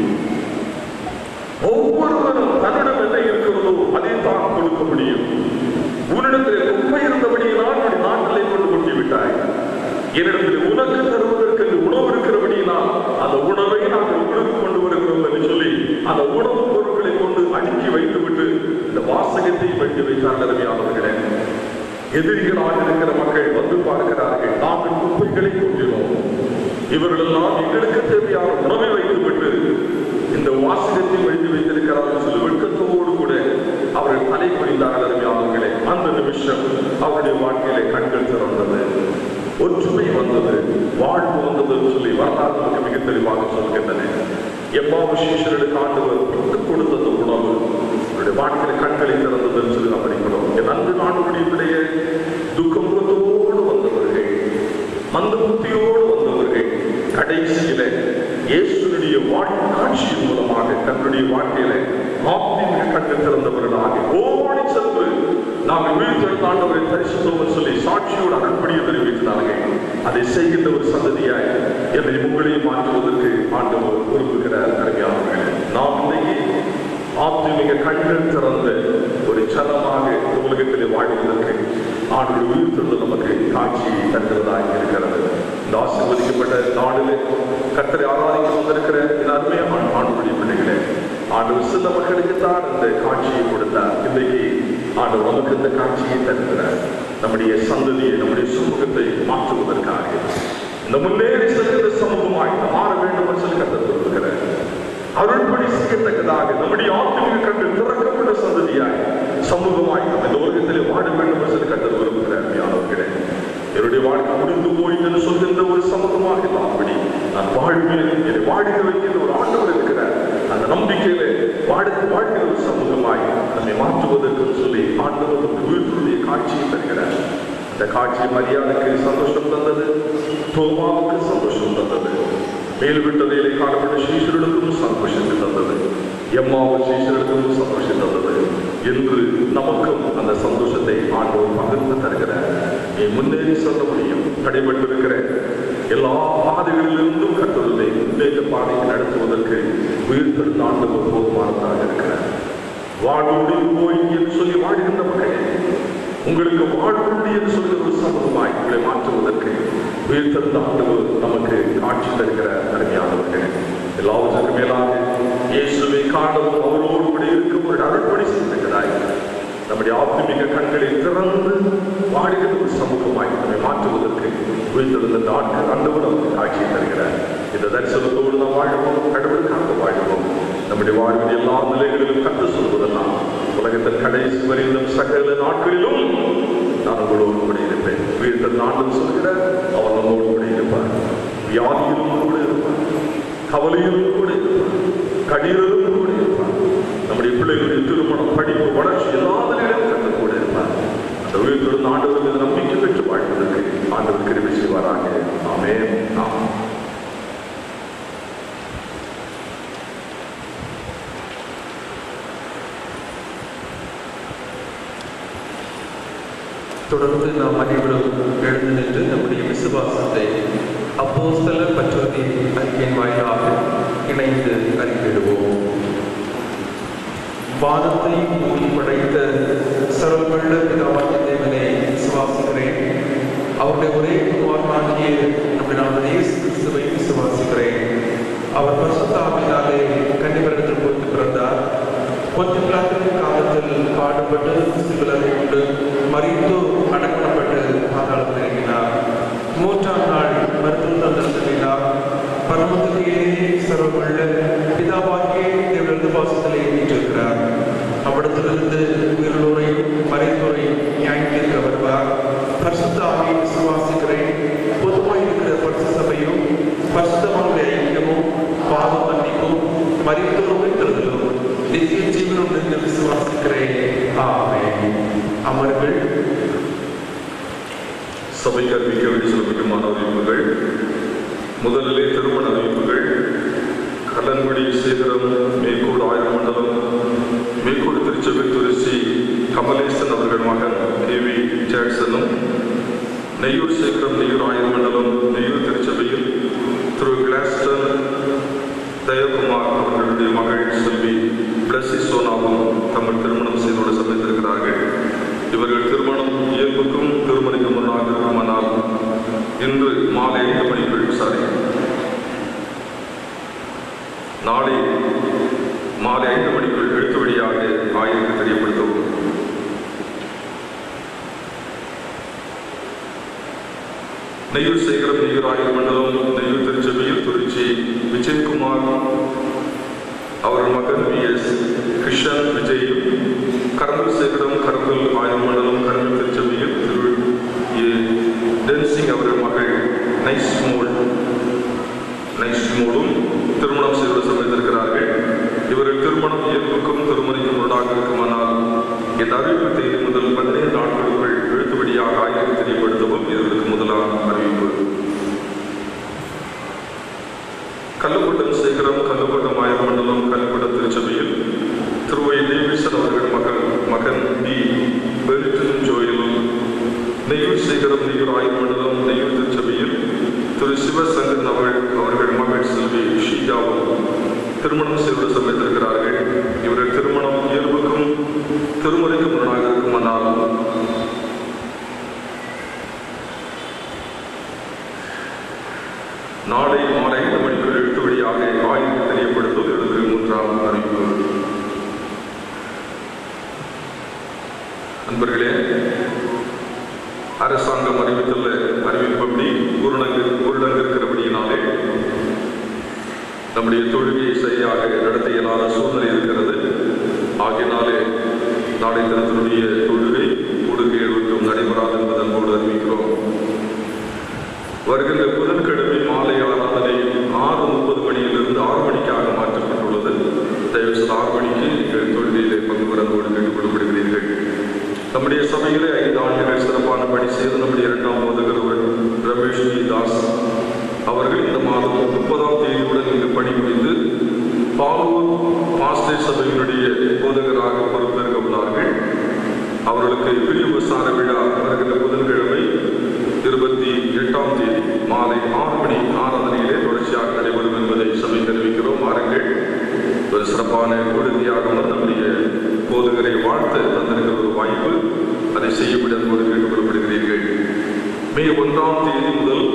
C: ஒவ்வொருவரும் தன்னிடம் என்ன இருக்கிறதோ அதை தான் கொடுக்க முடியும் உன்னிடத்தில் குப்பை இருந்தபடி எதிரிகளாக இருக்கிற மக்கள் வந்து பார்க்கிறார்கள் நாங்கள் குப்பைகளை கொண்டினோம் இவர்களெல்லாம் எங்களுக்கு தேவையான உணவை வைத்துவிட்டு இந்த வாசகத்தை எழுதி வைத்திருக்கிறார்கள் சொல்லி வெட்கத்தோடு கூட அவர்கள் தலை குனிந்தார்கள் அருமையாளர்களே அந்த நிமிஷம் அவருடைய வாழ்க்கையிலே கண்கள் திறந்தது ஒற்றுமை வந்தது வாழ்வு வந்தது என்று சொல்லி வரலாறு நமக்கு மிக தெளிவாக சொல்கின்றன எம்மா விசேஷர்களுக்கு ஆண்டவர் விட்டுக் கொடுத்த அந்த உணவு அவருடைய வாழ்க்கையில கண்களை திறந்தது என்று சொல்லி நாம் படிக்கிறோம் என் அன்பு நாடுகளிலேயே துக்கமுகத்தோடு வந்தவர்கள் மந்த புத்தியோடு வந்தவர்கள் கடைசியில இயேசுனுடைய வாழ்க்கை காட்சியின் மூலமாக தன்னுடைய வாழ்க்கையில ஆத்மீக கண்டு திறந்தவர்களாக ஓடி சென்று நாங்கள் வீழ்த்தெழுத்தாண்டவரை தரிசித்தோம் சொல்லி சாட்சியோடு அருள்படியை நிறைவேற்றினார்கள் அதை செய்கின்ற ஒரு சந்ததியாய் என்னை உங்களையும் மாற்றுவதற்கு ஆண்டவர் விரும்புகிறார் அருமையானவர்களே நாம் இன்னைக்கு ஆத்மீக கண்கள் திறந்த ஒரு சலமாக இந்த உலகத்திலே வாழ்வதற்கு ஆண்டு உயிர்த்தெழுந்து நமக்கு காட்சியை தருகிறதாக இருக்கிறது இந்த ஆசீர்வதிக்கப்பட்ட நாளிலே கத்தரை ஆராதிக்க வந்திருக்கிற இந்த அருமையான ஆண்டுடைய பிள்ளைகளே ஆண்டவர் சில மக்களுக்கு தான் இந்த காட்சியை கொடுத்தார் இன்றைக்கு ஆண்டவர் நமக்கு இந்த காட்சியை தருகிறார் நம்முடைய சந்ததியை நம்முடைய சமூகத்தை மாற்றுவதற்காக இந்த முன்னேறி செல்கிற சமூகமாய் மாற வேண்டும் என்று சொல்லி கத்தர் விரும்புகிறார் அருள்படி செய்யத்தக்கதாக நம்முடைய ஆத்மீக கண்டு திறக்கப்பட்ட சந்ததியாய் சமூகமாய் நம்ம இந்த உலகத்திலே வாழ வேண்டும் என்று சொல்லி கத்தர் விரும்புகிறார் யானவர்களே என்னுடைய வாழ்க்கை முடிந்து போயிட்டு சொல்கின்ற ஒரு சமூகமாக இல்லாமபடி நான் வாழ்வேன் என்னை வாழிக்க வைக்கின்ற ஒரு ஆண்டவர் இருக்கிறார் அந்த நம்பிக்கையில வாழ்த்து வாழ்கிற ஒரு சமூகமாய் நம்மை மாற்றுவதற்கு சொல்லி ஆண்டவர் நமக்கு வீட்டுடைய காட்சியை தருகிறார் அந்த காட்சி மரியாதைக்கு சந்தோஷம் தந்தது தோமாவுக்கு சந்தோஷம் தந்தது மேல் விட்டதையிலே காணப்பட்ட சீசர்களுக்கும் சந்தோஷத்தை தந்தது எம்மாவு சீசர்களுக்கும் சந்தோஷம் தந்தது என்று நமக்கும் அந்த சந்தோஷத்தை ஆண்டவர் பகிர்ந்து தருகிறார் நீ முன்னேறி செல்ல முடியும் தடைபட்டிருக்கிற எல்லா பாதைகளிலிருந்தும் கட்டுவதை முன்னேற்ற பாதைக்கு நடத்துவதற்கு உயிர்த்தெழுந்த ஆண்டவர் போதுமானதாக இருக்கிறார் வாழ்வுடைய போய் என்று சொல்லி வாழ்கின்ற மக்களே உங்களுக்கு வாழ்வுண்டு என்று சொல்கிற ஒரு சமூகமாய் உங்களை மாற்றுவதற்கு உயிர்த்தெழுந்த ஆண்டவர் நமக்கு காட்சி தருகிற அருமையானவர்களே எல்லாவற்றுக்கும் மேலாக இயேசுவை காணவும் அவரோடு கூட இருக்கும் ஒரு அருள்படி செய்திருக்கிறாய் நம்முடைய ஆத்மீக கண்களை திறந்து வாடுகிற ஒரு சமூகமாய் நம்மை மாற்றுவதற்கு உயிர்த்தெழுந்த நாட்கள் ஆண்டவர் நமக்கு காட்சி தருகிறார் இந்த தரிசனத்தோடு நாம் வாழ்வோம் கடவுளுக்காக வாழ்வோம் நம்முடைய வாழ்வின் எல்லா நிலைகளிலும் கற்று சொல்வதெல்லாம் உலகத்தின் கடைசி வரையிலும் சகல நாட்களிலும் நான் உங்களோடு கூட இருப்பேன் வீட்டில் நாளும் சொல்கிற அவர் நம்மோடு கூட இருப்பார் வியாதியிலும் கூட இருப்பார் கவலையிலும் கூட இருப்பார் கண்ணீரிலும் கூட இருப்பார் நம்முடைய பிள்ளைகளுடைய திருமணம் படிப்பு வளர்ச்சி எல்லா நிலையிலும் கற்று கூட இருப்பார் அந்த உயிர்த்தொழுந்த ஆண்டவர் மீது நம்பிக்கை பெற்று வாழ்வதற்கு ஆண்டவர் கிருபை செய்வாராக ஆமே ஆமாம்
B: தொடர்ந்து நாம் அனைவரும் எழுந்து நின்று நம்முடைய விசுவாசத்தை அப்போஸ்தலர் பற்றுவதி அறிக்கையின் வாயிலாக இணைந்து அறிக்கையிடுவோம் வானத்தை பூமி படைத்த சர்வமுள்ள பிதாவாகிய தேவனை விசுவாசிக்கிறேன் அவருடைய ஒரே குமாரனாகிய நம்முடைய நாம இயேசு கிறிஸ்துவை விசுவாசிக்கிறேன் அவர் பரிசுத்தாவினாலே கன்னிவரத்தில் போட்டு பிறந்தார் கொஞ்ச பிளாத்தின் காலத்தில் பாடுபட்டு சிவிலரை கொண்டு மறித்து அடக்கப்பட்டு பாதாளத்தில் இறங்கினார் மூன்றாம் நாள் மருத்துவ தந்திரத்தினார் பரமத்திலேயே சர்வமுள்ள பிதாவாகிய தேவரது பாசத்திலே ஏற்றிருக்கிறார் அவ்விடத்திலிருந்து உயிரிழோரையும் மறைத்தோரையும் நியாயத்திற்கு வருவார் பரிசுத்தாவை விசுவாசிக்கிறேன் பொதுவாக இருக்கிற பரிசு சபையும் பரிசுத்தமான ஐக்கியமும் பாவ மன்னிப்பும் மறித்தோரும் இருக்கிறதிலும் நித்திய ஜீவனும் என்று விசுவாசிக்கிறேன் ஆமென் அமர்கள்
C: சபை கல்விக்க வேண்டிய சில முக்கியமான அறிவிப்புகள் முதலிலே திருமண அறிவிப்புகள் கல்லன்குடி சேகரம் மேற்கோடு ஆயிரம் மண்டலம் மேற்கோடு திருச்சபை துரிசி கமலேசன் அவர்கள் மகன் கே வி ஜாக்சனும் நெய்யூர் சேகரம் நெய்யூர் ஆயிரம் மண்டலம் நெய்யூர் திருச்சபையில் திரு கிளாஸ்டன் தயகுமார் அவர்களுடைய மகள் செல்வி பிளஸி சோனாவும் தங்கள் திருமணம் செய்தோடு சமைத்திருக்கிறார்கள் இவர்கள் திருமணம் இயல்புக்கும் திருமணிக்கு முன்னாக இருக்குமானால் இன்று மாலை ஐந்து மணிக்குள் சாரி நாளை மாலை ஐந்து மணிக்குள் எழுத்து வழியாக ஆயிருக்கு தெரியப்படுத்தவும் நெய்யூர் சேகரம் நெய்யூர் ஆயுர் மண்டலம் நெய்யூர் திருச்சபையில் திருச்சி விஜயகுமார் அவர் மகன் வி எஸ் கிருஷ்ணன் விஜய் கரம்பல் சேகரம் கரம்பல் ஆயுர் மண்டலம் கரம்பல் திருச்சபையில் திரு ஏ டென்சிங் அவர்கள் மகள் நைஸ் மோல் நைஸ் மோலும் திருமணம் செய்வது சமைத்திருக்கிறார்கள் இவர்கள் திருமணம் இயல்புக்கும் திருமணிக்கும் முரணாக இருக்குமானால் இந்த அறிவிப்பு தேதி முதல் பதினைந்து நாட்களுக்குள் எழுத்துவடியாக ஆய்வு தெரியப்படுத்தவும் இவர்களுக்கு முதலாம் அறிவிப்பு கல்லுப்பட்டம் சேகரம் கல்லுப்பட்டம் ஆயர் மண்டலம் கல்லுப்பட்டம் திருச்சபையில் திருவை டேவிசன் அவர்கள் மகன் மகன் டி பெரிட்டன் ஜோயிலும் நெய்யூர் சேகரம் நெய்யூர் ஆயர் மண்டலம் நெய்யூர் திருச்சபையில் திரு சிவசங்கரன் அவர்கள் அவர்கள் மகள் செல்வி ஷீஜாவும் திருமணம் செய்வது சமைத்திருக்கிறார்கள் இவர்கள் திருமணம் இயல்புக்கும் திருமுறைக்கும் முரணாக இருக்குமானால் நாளை மாலை ஐந்து மணிக்கு எழுத்துவடியாக ஆய்வு தெரியப்படுத்தும் எழுபத்தி மூன்றாம் அறிவிப்பு நண்பர்களே அரசாங்கம் அறிவித்துள்ள அறிவிப்பபடி ஊரடங்கு ஊரடங்கு இருக்கிறபடியினாலே நம்முடைய தொழுகையை சரியாக நடத்த இயலாத சூழ்நிலை இருக்கிறது ஆகையினாலே நாளை தினத்தினுடைய தொழுகை ஊடுகை எழுவற்றும் நடைபெறாது என்பதன் போது அறிவிக்கிறோம் வருகின்ற புதன்கிழமை மாலை ஆராதனை ஆறு முப்பது மணியிலிருந்து ஆறு மணிக்காக மாற்றப்பட்டுள்ளது தயவு செய்து ஆறு மணிக்கு நீங்கள் தொழுகையிலே பங்கு பெறந்தோடு கேட்டுக்கொள்ளப்படுகிறீர்கள் நம்முடைய சபையிலே ஐந்து ஆண்டுகள் சிறப்பான பணி செய்து நம்முடைய இரண்டாம் போதகர் ரமேஷ் வி தாஸ் அவர்கள் இந்த மாதம் முப்பதாம் தேதியுடன் இங்கு பணி முடிந்து பாலூர் பாஸ்டே சபையினுடைய போதகராக பொறுப்பேற்க உள்ளார்கள் அவர்களுக்கு பிரிவு சார விழா வருகின்ற புதன்கிழமை இருபத்தி எட்டாம் தேதி மாலை ஆறு மணி ஆராதனையிலே தொடர்ச்சியாக நடைபெறும் என்பதை சபை தெரிவிக்கிறோம் வாருங்கள் ஒரு சிறப்பான கொடுமையாக நம்முடைய போதுகரை வாழ்த்து தந்திருக்கிற ஒரு வாய்ப்பு அதை செய்யப்பட போது கேட்டுக்கொள்ளப்படுகிறீர்கள் மே ஒன்றாம் தேதி முதல்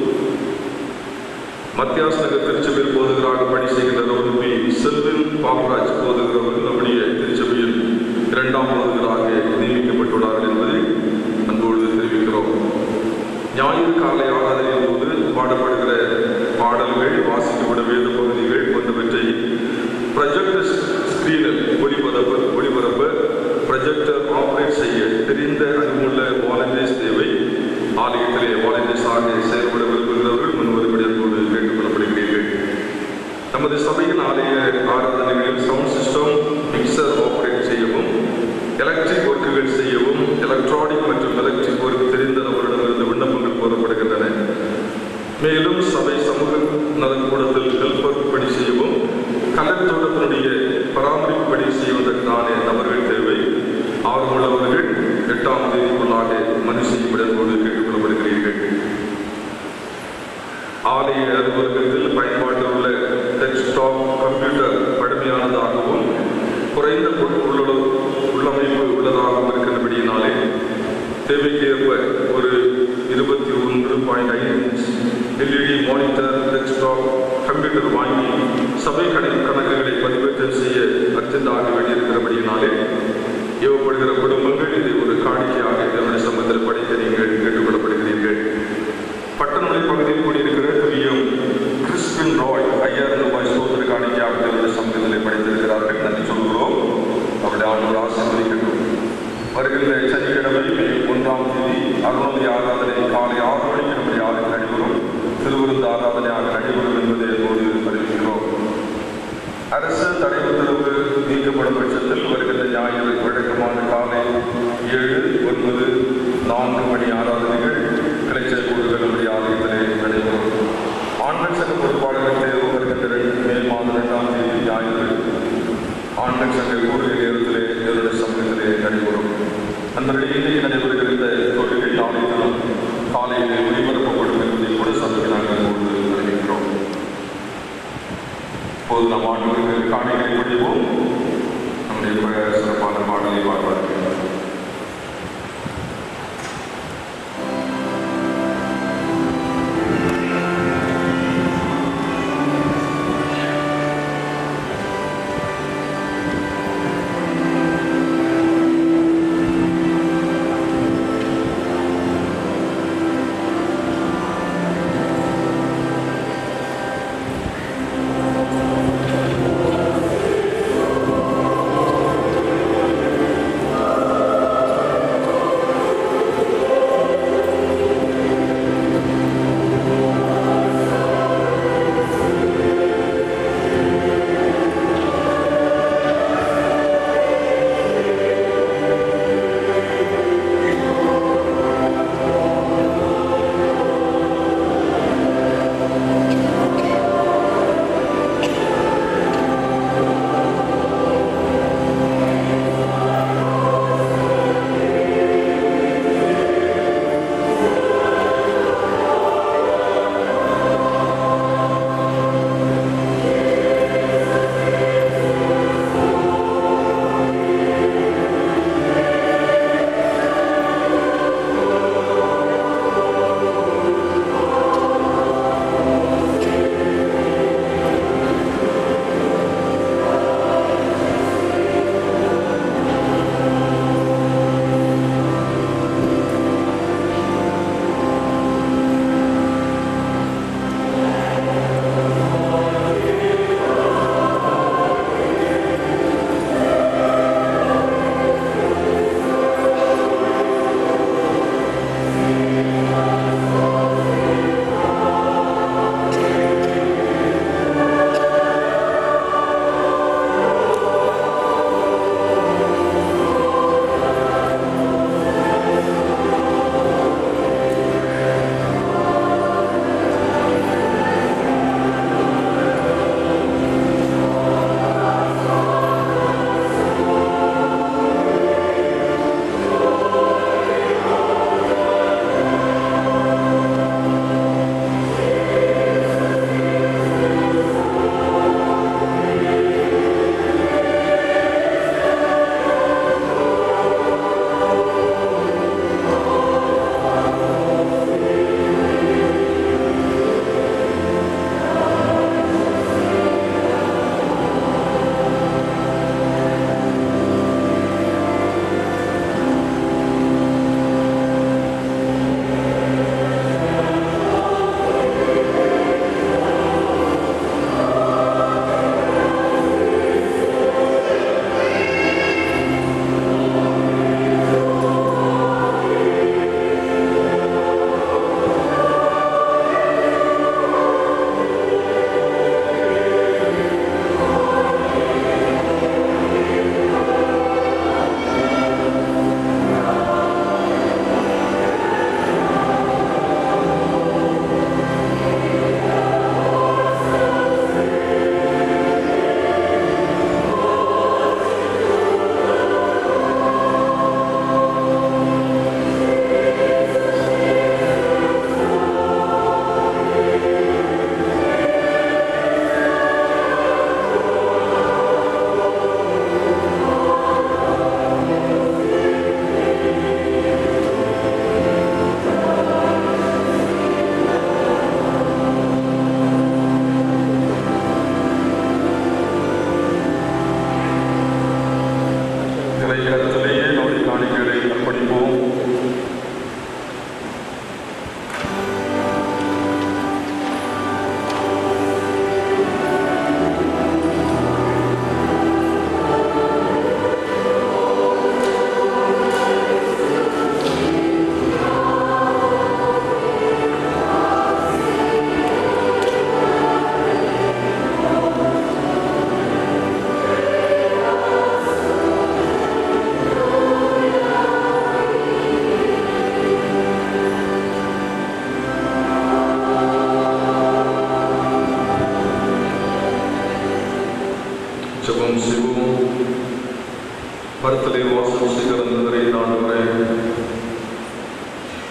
C: மத்தியாஸ் நகர் திருச்சபையில் போதுகராக பணி செய்கின்ற ரவுன்பி செல்வின் பாபராஜ் போதுகிறவர்கள் நம்முடைய திருச்சபையில் இரண்டாம் போதுகராக நியமிக்கப்பட்டுள்ளார்கள் என்பதை அன்போடு தெரிவிக்கிறோம் ஞாயிறு காலை ஆராதனையின் போது பாடப்படுகிற பாடல்கள் வாசிக்கப்பட வேத பகுதிகள் போன்றவற்றை ப்ரொஜெக்டர் ஸ்கிரீனில் ஒளிபரப்பு ஒளிபரப்பு ப்ரொஜெக்டர் ஆப்ரேட் செய்ய தெரிந்த அறிவுள்ள வாலண்டியர்ஸ் தேவை ஆலயத்திலே வாலண்டியர்ஸாக செயல்பட விரும்புகிறவர்கள் முன்வரும்படி அன்போடு கேட்டுக்கொள்ளப்படுகிறீர்கள் நமது சபையின் ஆலய ஆராதனைகளில் சவுண்ட் சிஸ்டம் மிக்சர் ஆப்ரேட் செய்யவும் எலக்ட்ரிக் ஒர்க்குகள் செய்யவும் எலக்ட்ரானிக் மற்றும் எலக்ட்ரிக் ஒர்க் தெரிந்த நபரிடமிருந்து விண்ணப்பங்கள் கோரப்படுகின்றன மேலும் சபை சமூக நலக்கூடத்தில் ஹெல்பர் பணி செய்யவும் கலத்தோட்டத்தினுடைய பராமரிப்பு பணி செய்வதற்கான நபர்கள் தேவை ஆர்வமுள்ளவர்கள் எட்டாம் தேதிக்குள்ளாக மனு செய்யப்படும் போது கேட்டுக்கொள்ளப்படுகிறீர்கள் ஆலய அலுவலகத்தில் பயன்பாட்டில் உள்ள டெஸ்க்டாப் கம்ப்யூட்டர் பழமையானதாகவும் குறைந்த பொருட்களோடு உள்ளமைப்பு உள்ளதாகவும் இருக்கின்றபடியினாலே தேவைக்கேற்ப ஒரு இருபத்தி ஒன்று பாயிண்ட் ஐந்து எல்இடி மானிட்டர் டெஸ்க்டாப் கம்ப்யூட்டர் வாங்கி சபை கணக்கு கணக்குகளை பதிவேற்றம் செய்ய அர்ஜென்டாக வேண்டியிருக்கிறபடியினாலே ஏவப்படுகிற குடும்பங்கள் இதை ஒரு காணிக்கையாக இதனுடைய சம்பந்தத்தில் படைக்க நீங்கள் கேட்டுக்கொள்ளப்படுகிறீர்கள் பட்டணமலை பகுதியில் கூடியிருக்கிற பிரியம் கிறிஸ்பின் ராய் ஐயாயிரம் ரூபாய் சோதனை காணிக்கையாக இதனுடைய சம்பந்தத்தில் படைத்திருக்கிறார்கள் நன்றி சொல்கிறோம் அவருடைய ஆண்டவர் ஆசீர்வதிக்கட்டும் வருகின்ற சனிக்கிழமை மே ஒன்றாம் தேதி அருணோதய ஆராதனை காலை ஆறு மணிக்கு நம்முடைய ஆலயம் நடைபெறும் திருவிருந்து ஆராதனையாக நடைபெறும் என்பதை போது அறிவிக்கிறோம் அரசு தடை உத்தரவு நீக்கப்படும் பட்சத்தில் வருகின்ற ஞாயிறு வழக்கமான காலை ஏழு ஒன்பது நான்கு மணி ஆராதனைகள் கிளைச்சல் கூடுதல் நம்முடைய ஆலயத்திலே நடைபெறும் ஆண்கள் சங்க பொறுப்பாளர்கள் தேர்வு வருகின்ற மே மாதம் இரண்டாம் தேதி ஞாயிறு ஆண்கள் சங்க கூடுகை நேரத்திலே என்னுடைய சமயத்திலே நடைபெறும் அந்த இன்றைக்கு நடைபெறுகிற இந்த தொழிலை நாளை தினம் காலையிலே ஒளிபரப்பப்படும் என்பதை கூட சபைக்கு நாங்கள் இப்பொழுது அறிவிக்கிறோம் இப்போது நாம் ஆண்டவர்களுக்கு காணிகளை படிவோம் நம்முடைய ப- சிறப்பான பாடலை வாழ்வார்கள்
D: ஆ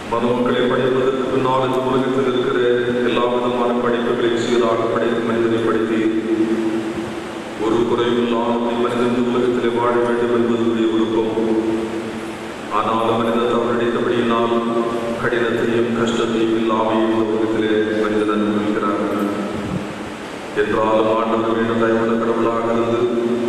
C: மதுமக்களை படிப்பதற்கு பின்னால் இந்த உலகத்தில் இருக்கிற எல்லா விதமான படிப்புகளையும் சீராக படித்து மனிதனை படித்து ஒரு குறைவில்லாமல் மனிதன் இந்த உலகத்திலே வாழ வேண்டும் என்பதுடைய விருப்பம் ஆனால் மனிதன் தவறடித்தபடியினால் கடினத்தையும் கஷ்டத்தையும் இல்லாமையும் இந்த உலகத்திலே மனிதன் அனுபவிக்கிறார் என்றாலும் ஆண்டவர் வேண்டும் தயவுள்ள கடவுளாக இருந்து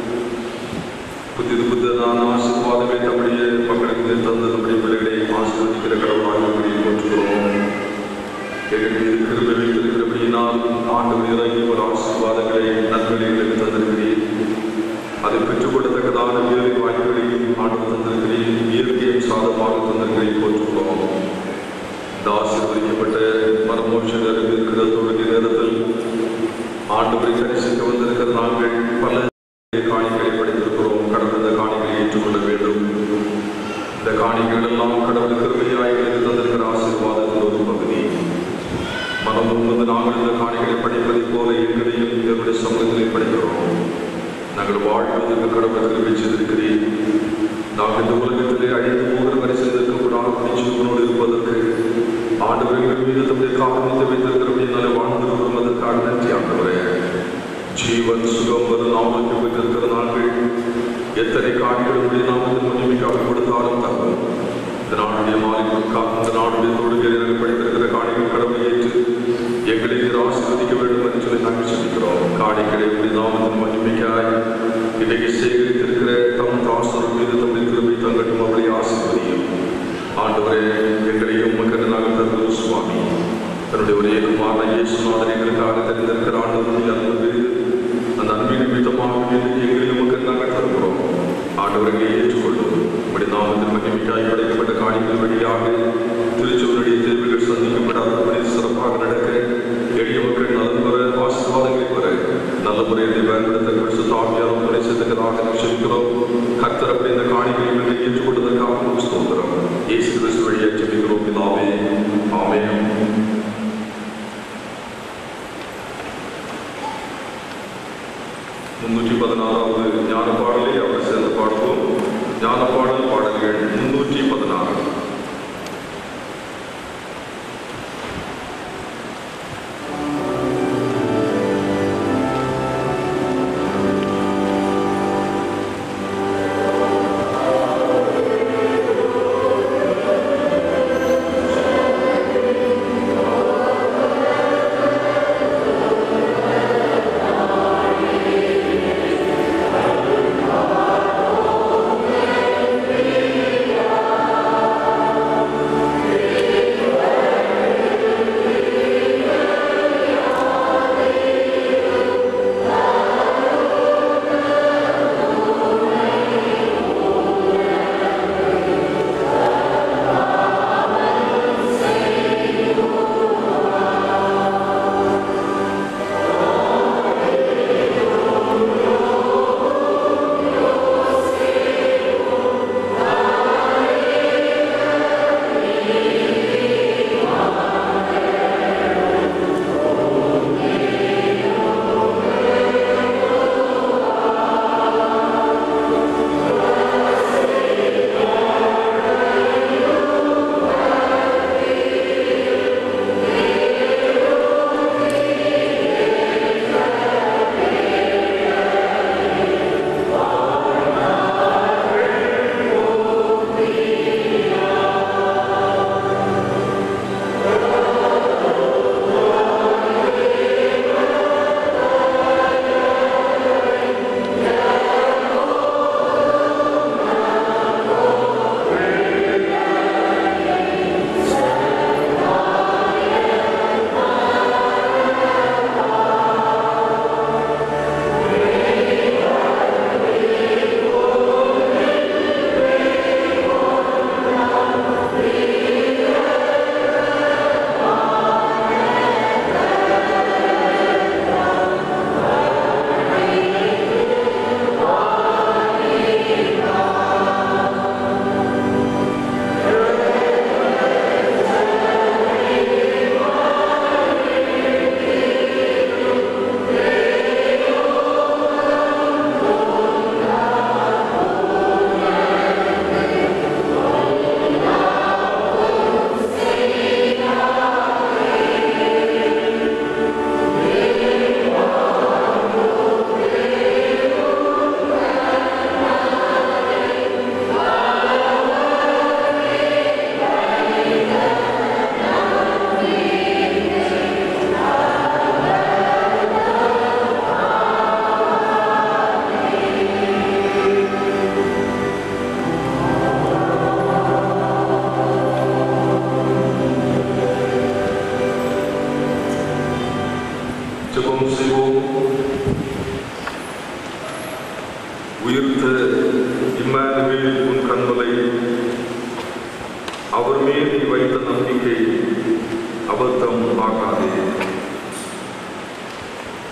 C: புதிது புதிதான ஆசீர்வாதமே தம்முடைய மக்களுக்கு தந்த நம்முடைய பிள்ளைகளை ஆசீர்வதிக்கிற கடவுளாக உங்களை போற்றுகிறோம் எங்கள் மீது கிருபை வைத்திருக்கிறபடியினால் ஆண்டவர் இறங்கி ஒரு ஆசீர்வாதங்களை நன்மைகளுக்கு தந்திருக்கிறீர் அதை பெற்றுக் கொள்ளத்தக்கதான வேலை வாய்ப்புகளையும் ஆண்டவர் தந்திருக்கிறீர் இயற்கையும் சாதமாக தந்திருக்கிறீர் போற்றுகிறோம் இந்த ஆசீர்வதிக்கப்பட்ட பரமோஷகர் இருக்கிற தொடங்கிய நேரத்தில் ஆண்டவரை தரிசிக்க வந்திருக்கிற நாங்கள் பல காணிகளை படித்திருக்கிறோம் கடவுள் இந்த காணிகளை ஏற்றுக்கொள்ள வேண்டும் இந்த காணிகள் எல்லாம் கடவுள் கிருமையாய் எங்களுக்கு தந்திருக்கிற ஆசீர்வாதத்தில் ஒரு பகுதி மனம் முன்பது நாங்கள் இந்த காணிகளை படிப்பதைப் போல எங்களையும் எங்களுடைய சமூகத்திலே படிக்கிறோம் நாங்கள் வாழ்வதற்கு கடவுள் கிருமை செய்திருக்கிறேன் நாங்கள் இந்த உலகத்திலே அழிந்து போகிற வரிசையில் இருக்கக்கூடாது நிச்சயங்களோடு இருப்பதற்கு ஆண்டவர்கள் மீது தம்முடைய காரணத்தை வைத்திருக்கிறபடினாலே வாழ்ந்திருக்கிறோம் அதற்காக நன்றி ஆண்டவரே ஜீவன் சுகம் வரும் நாமத்தை பெற்றிருக்கிற நாங்கள் எத்தனை காணிகளுடைய நாமத்தின் மகிமைக்காக கொடுத்தாலும் தகும் இந்த நாடுடைய மாலிகளுக்காக இந்த நாடுடைய தொழுகை நாங்கள் படித்திருக்கிற காணிகள் கடவுளை ஏற்று எங்களை நீர் ஆசீர்வதிக்க வேண்டும் என்று சொல்லி நாங்கள் சிந்திக்கிறோம் காணிகளை உடைய நாமத்தின் மகிமைக்காய் இன்றைக்கு சேகரித்திருக்கிற தம் தாசர் மீது தம்முடைய திரும்பி தங்கட்டும் அவளை ஆசீர்வதியும் ஆண்டவரே எங்களையும் மக்கள் நாங்கள் தருவது சுவாமி தன்னுடைய ஒரே குமாரன இயேசுநாதன் எங்களுக்காக தெரிந்திருக்கிற ஆண்டவருடைய அன்பு மீது அந்த அன்பின் நிமித்தமாக எங்களையும் மக்கள் நாங்கள் தருகிறோம் ஆண்டவரை ஏற்றுக்கொள்ளும் இப்படி நாமத்தின் மகிமைக்காய் படைக்கப்பட்ட காணிகள் வழியாக திருச்சூருடைய தேர்வுகள் சந்திக்கப்படாதபடி சிறப்பாக நடக்க எளிய மக்கள் நலன் பெற ஆசீர்வாதங்களை பெற நல்ல முறையில் பயன்படுத்த கிறிஸ்து தாமியாரும் துணை சேர்த்துக்கிறதாக நிச்சயிக்கிறோம் கர்த்தர் அப்படி இந்த காணிகளை எங்களை ஏற்றுக்கொண்டதற்காக ஸ்தோத்திரம் இயேசு கிறிஸ்து வழியாக ஜெபிக்கிறோம் பிதாவே ஆமென் முன்னூற்றி பதினாறாவது ஞான பாடலை அவர் சேர்ந்து பாடுவோம் ஞான பாடல் பாடல்கள் முன்னூற்றி பதினாறு
D: Amen.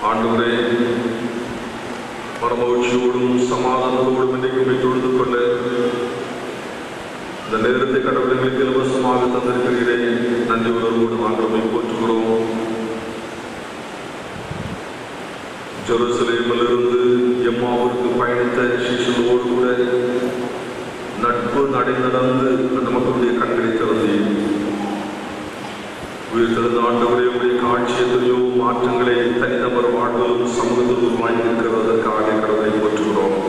C: ஆண்டவரே மனமகிழ்ச்சியோடும் சமாதானத்தோடும் இன்றைக்கு உண்மை தொழுது கொள்ள இந்த நேரத்தை கடவுளுக்கு இலவசமாக தந்திருக்கிறீரே நன்றி உணர்வோடு ஆண்டவரை போற்றுகிறோம் ஜெருசலேமிலிருந்து எம்மாவுக்கு பயணித்த சிசுவோடு கூட நட்பு நடை நடந்து அந்த மக்களுடைய கண்களை திறந்தேன் உயிர்த்தெழுந்த ஆண்டவரே உடைய காட்சி எத்தனையோ மாற்றங்களை தனிநபர் வாழ்விலும் சமூகத்திலும் வாய்ந்திருக்கிறதற்காக கடவுளை போற்றுகிறோம்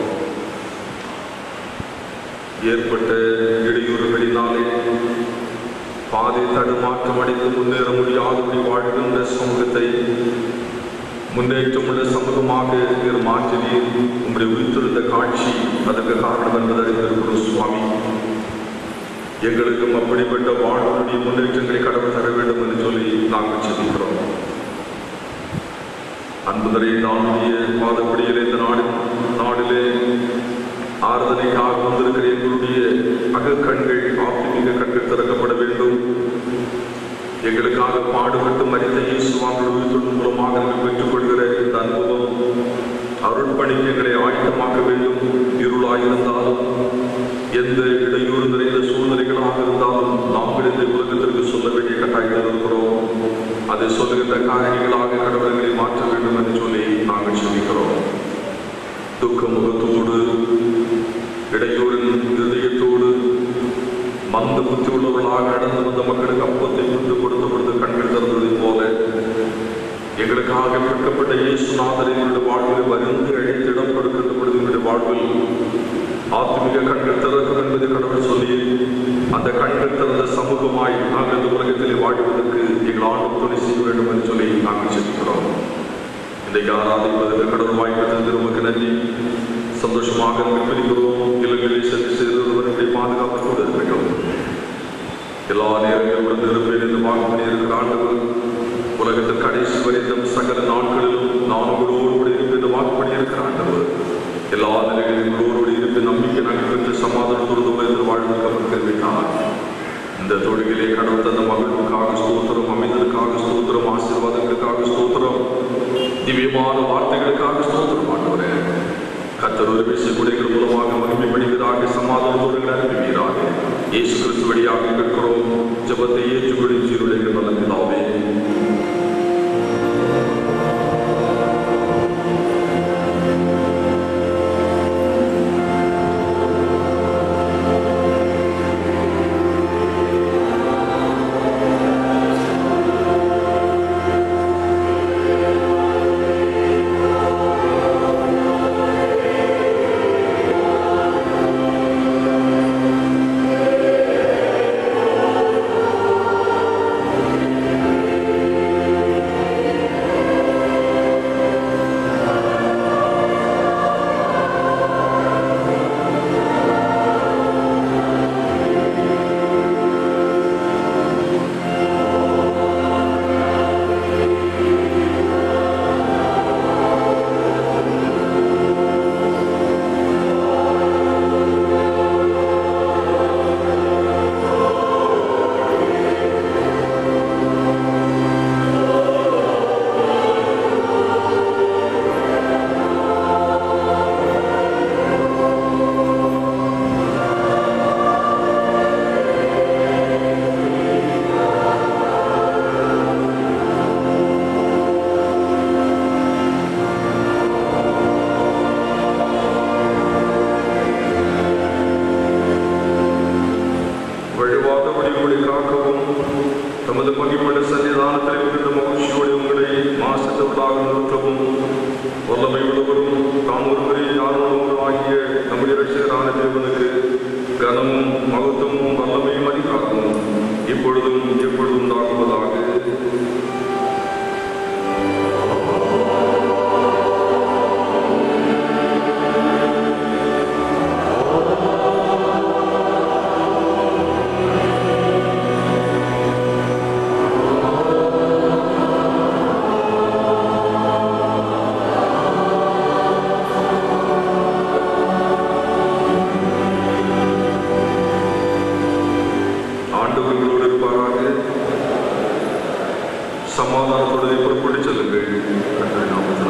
C: ஏற்பட்ட இடையூறுகளினாலே பாதை தடுமாற்றம் அடைந்து முன்னேற முடியாதபடி வாழ்கின்ற சமூகத்தை முன்னேற்றமுள்ள சமூகமாக நீர் மாற்றினீர் உங்களுடைய உயிர்த்தெழுந்த காட்சி அதற்கு காரணம் என்பதை அறிந்திருக்கிறோம் சுவாமி எங்களுக்கும் அப்படிப்பட்ட வாழ்வுடைய முன்னேற்றங்களை கடவுள் தர வேண்டும் என்று சொல்லி நாங்கள் சிந்திக்கிறோம் அன்புதரை நானுடைய பாதப்படியில் இந்த நாடு நாடிலே ஆறுதலைக்காக வந்திருக்கிற எங்களுடைய அகக்கண்கள் ஆத்மீக கண்கள் திறக்கப்பட வேண்டும் எங்களுக்காக பாடுபட்டு மறித்த இயேசுவாங்கள் உயிர்த்தொழில் மூலமாக நாங்கள் பெற்றுக்கொள்கிற இந்த அனுபவம் அருட்பணிக்கு எங்களை ஆயத்தமாக்க வேண்டும் இருளாயிருந்தாலும் எந்த இடையூறு நிறைந்த சூழ்நிலைகளாக இருந்தாலும் நாங்கள் இந்த உலகத்திற்கு சொல்ல வேண்டிய கட்டாயத்தில் இருக்கிறோம் அதை சொல்லுகின்ற காரணிகளாக கடவுள்களை மாற்ற வேண்டும் என்று சொல்லி நாங்கள் சிந்திக்கிறோம் துக்க முகத்தோடு இடையூறின் இருதயத்தோடு மந்த புத்தி உள்ளவர்களாக நடந்து வந்த மக்களுக்கு அப்பத்தை கொண்டு கொடுத்து கொடுத்து கண்கள் திறந்ததைப் போல எங்களுக்காக மீட்கப்பட்ட இயேசுநாதரை எங்களுடைய வாழ்வில் வருந்து அழைத்து இடம் கொடுக்கின்ற பொழுது எங்களுடைய வாழ்வில் ஆத்மீக கண்கள் திறக்கும் என்பதை கடவுள் சொல்லி அந்த கண்கள் திறந்த சமூகமாய் நாங்கள் இந்த உலகத்திலே வாழ்வதற்கு எங்கள் ஆண்டு துணை செய்ய வேண்டும் என்று சொல்லி நாங்கள் சிந்திக்கிறோம் இன்றைக்கு ஆராதிப்பதற்கு கடவுள் வாய்ப்பு உமக்கு நன்றி சந்தோஷமாக நாங்கள் பிரிக்கிறோம் இல்லங்களில் சென்று செய்தவர்களுடைய பாதுகாப்பு கூட இருக்கட்டும் எல்லா நேரங்களும் இருப்பேன் என்று வாக்குப்படி இருக்கிற ஆண்டவர் உலகத்தில் கடைசி வரைக்கும் சகல நாட்களிலும் நான் உங்களோடு கூட இருப்பேன் என்று வாக்குப்படி இருக்கிற ஆண்டவர் எல்லா நிலைகளிலும் உங்களோடு இருப்பேன் நம்பிக்கை நாங்கள் பெற்று சமாதானத்தோடு உலகத்தில் வாழ்வதற்கு அவர் தெரிவித்தார் இந்த தொழுகிலே கடவுள் தந்த மகளுக்காக ஸ்தோத்திரம் அமைந்ததுக்காக ஸ்தோத்திரம் ஆசீர்வாதங்களுக்காக ஸ்தோத்திரம் திவ்யமான வார்த்தைகளுக்காக ஸ்தோத்திரம் ஆண்டவரே கத்தர் ஒரு பேச குடைகள் மூலமாக மகிமைப்படுவதாக சமாதானத்தோடு அனுப்புவீராக இயேசு கிறிஸ்து வழியாக கேட்கிறோம் ஜபத்தை ஏற்றுக்கொள்ளி ஜீருடைய நல்ல பிதாவே வழிவாதபடி உங்களை காக்கவும் தமது மகிமட சன்னிதானத்தில் இருக்கின்ற மகிழ்ச்சியோடு உங்களை மாசத்தவர்களாக நிறுத்தவும் வல்லமை உள்ளவரும் தாம் ஒருவரே யாரும் ஆகிய நம்முடைய ரட்சகரான தேவனுக்கு கனமும் மகத்துவமும் வல்லமையும் அதிகாரமும் இப்பொழுதும் எப்பொழுதும் உண்டாகுவதாக ஆண்டவர்களோடு இருப்பாராக சமாதானத்தோடு புறப்பட்டு செல்லுங்கள் கர்த்தரின் நாமத்தில்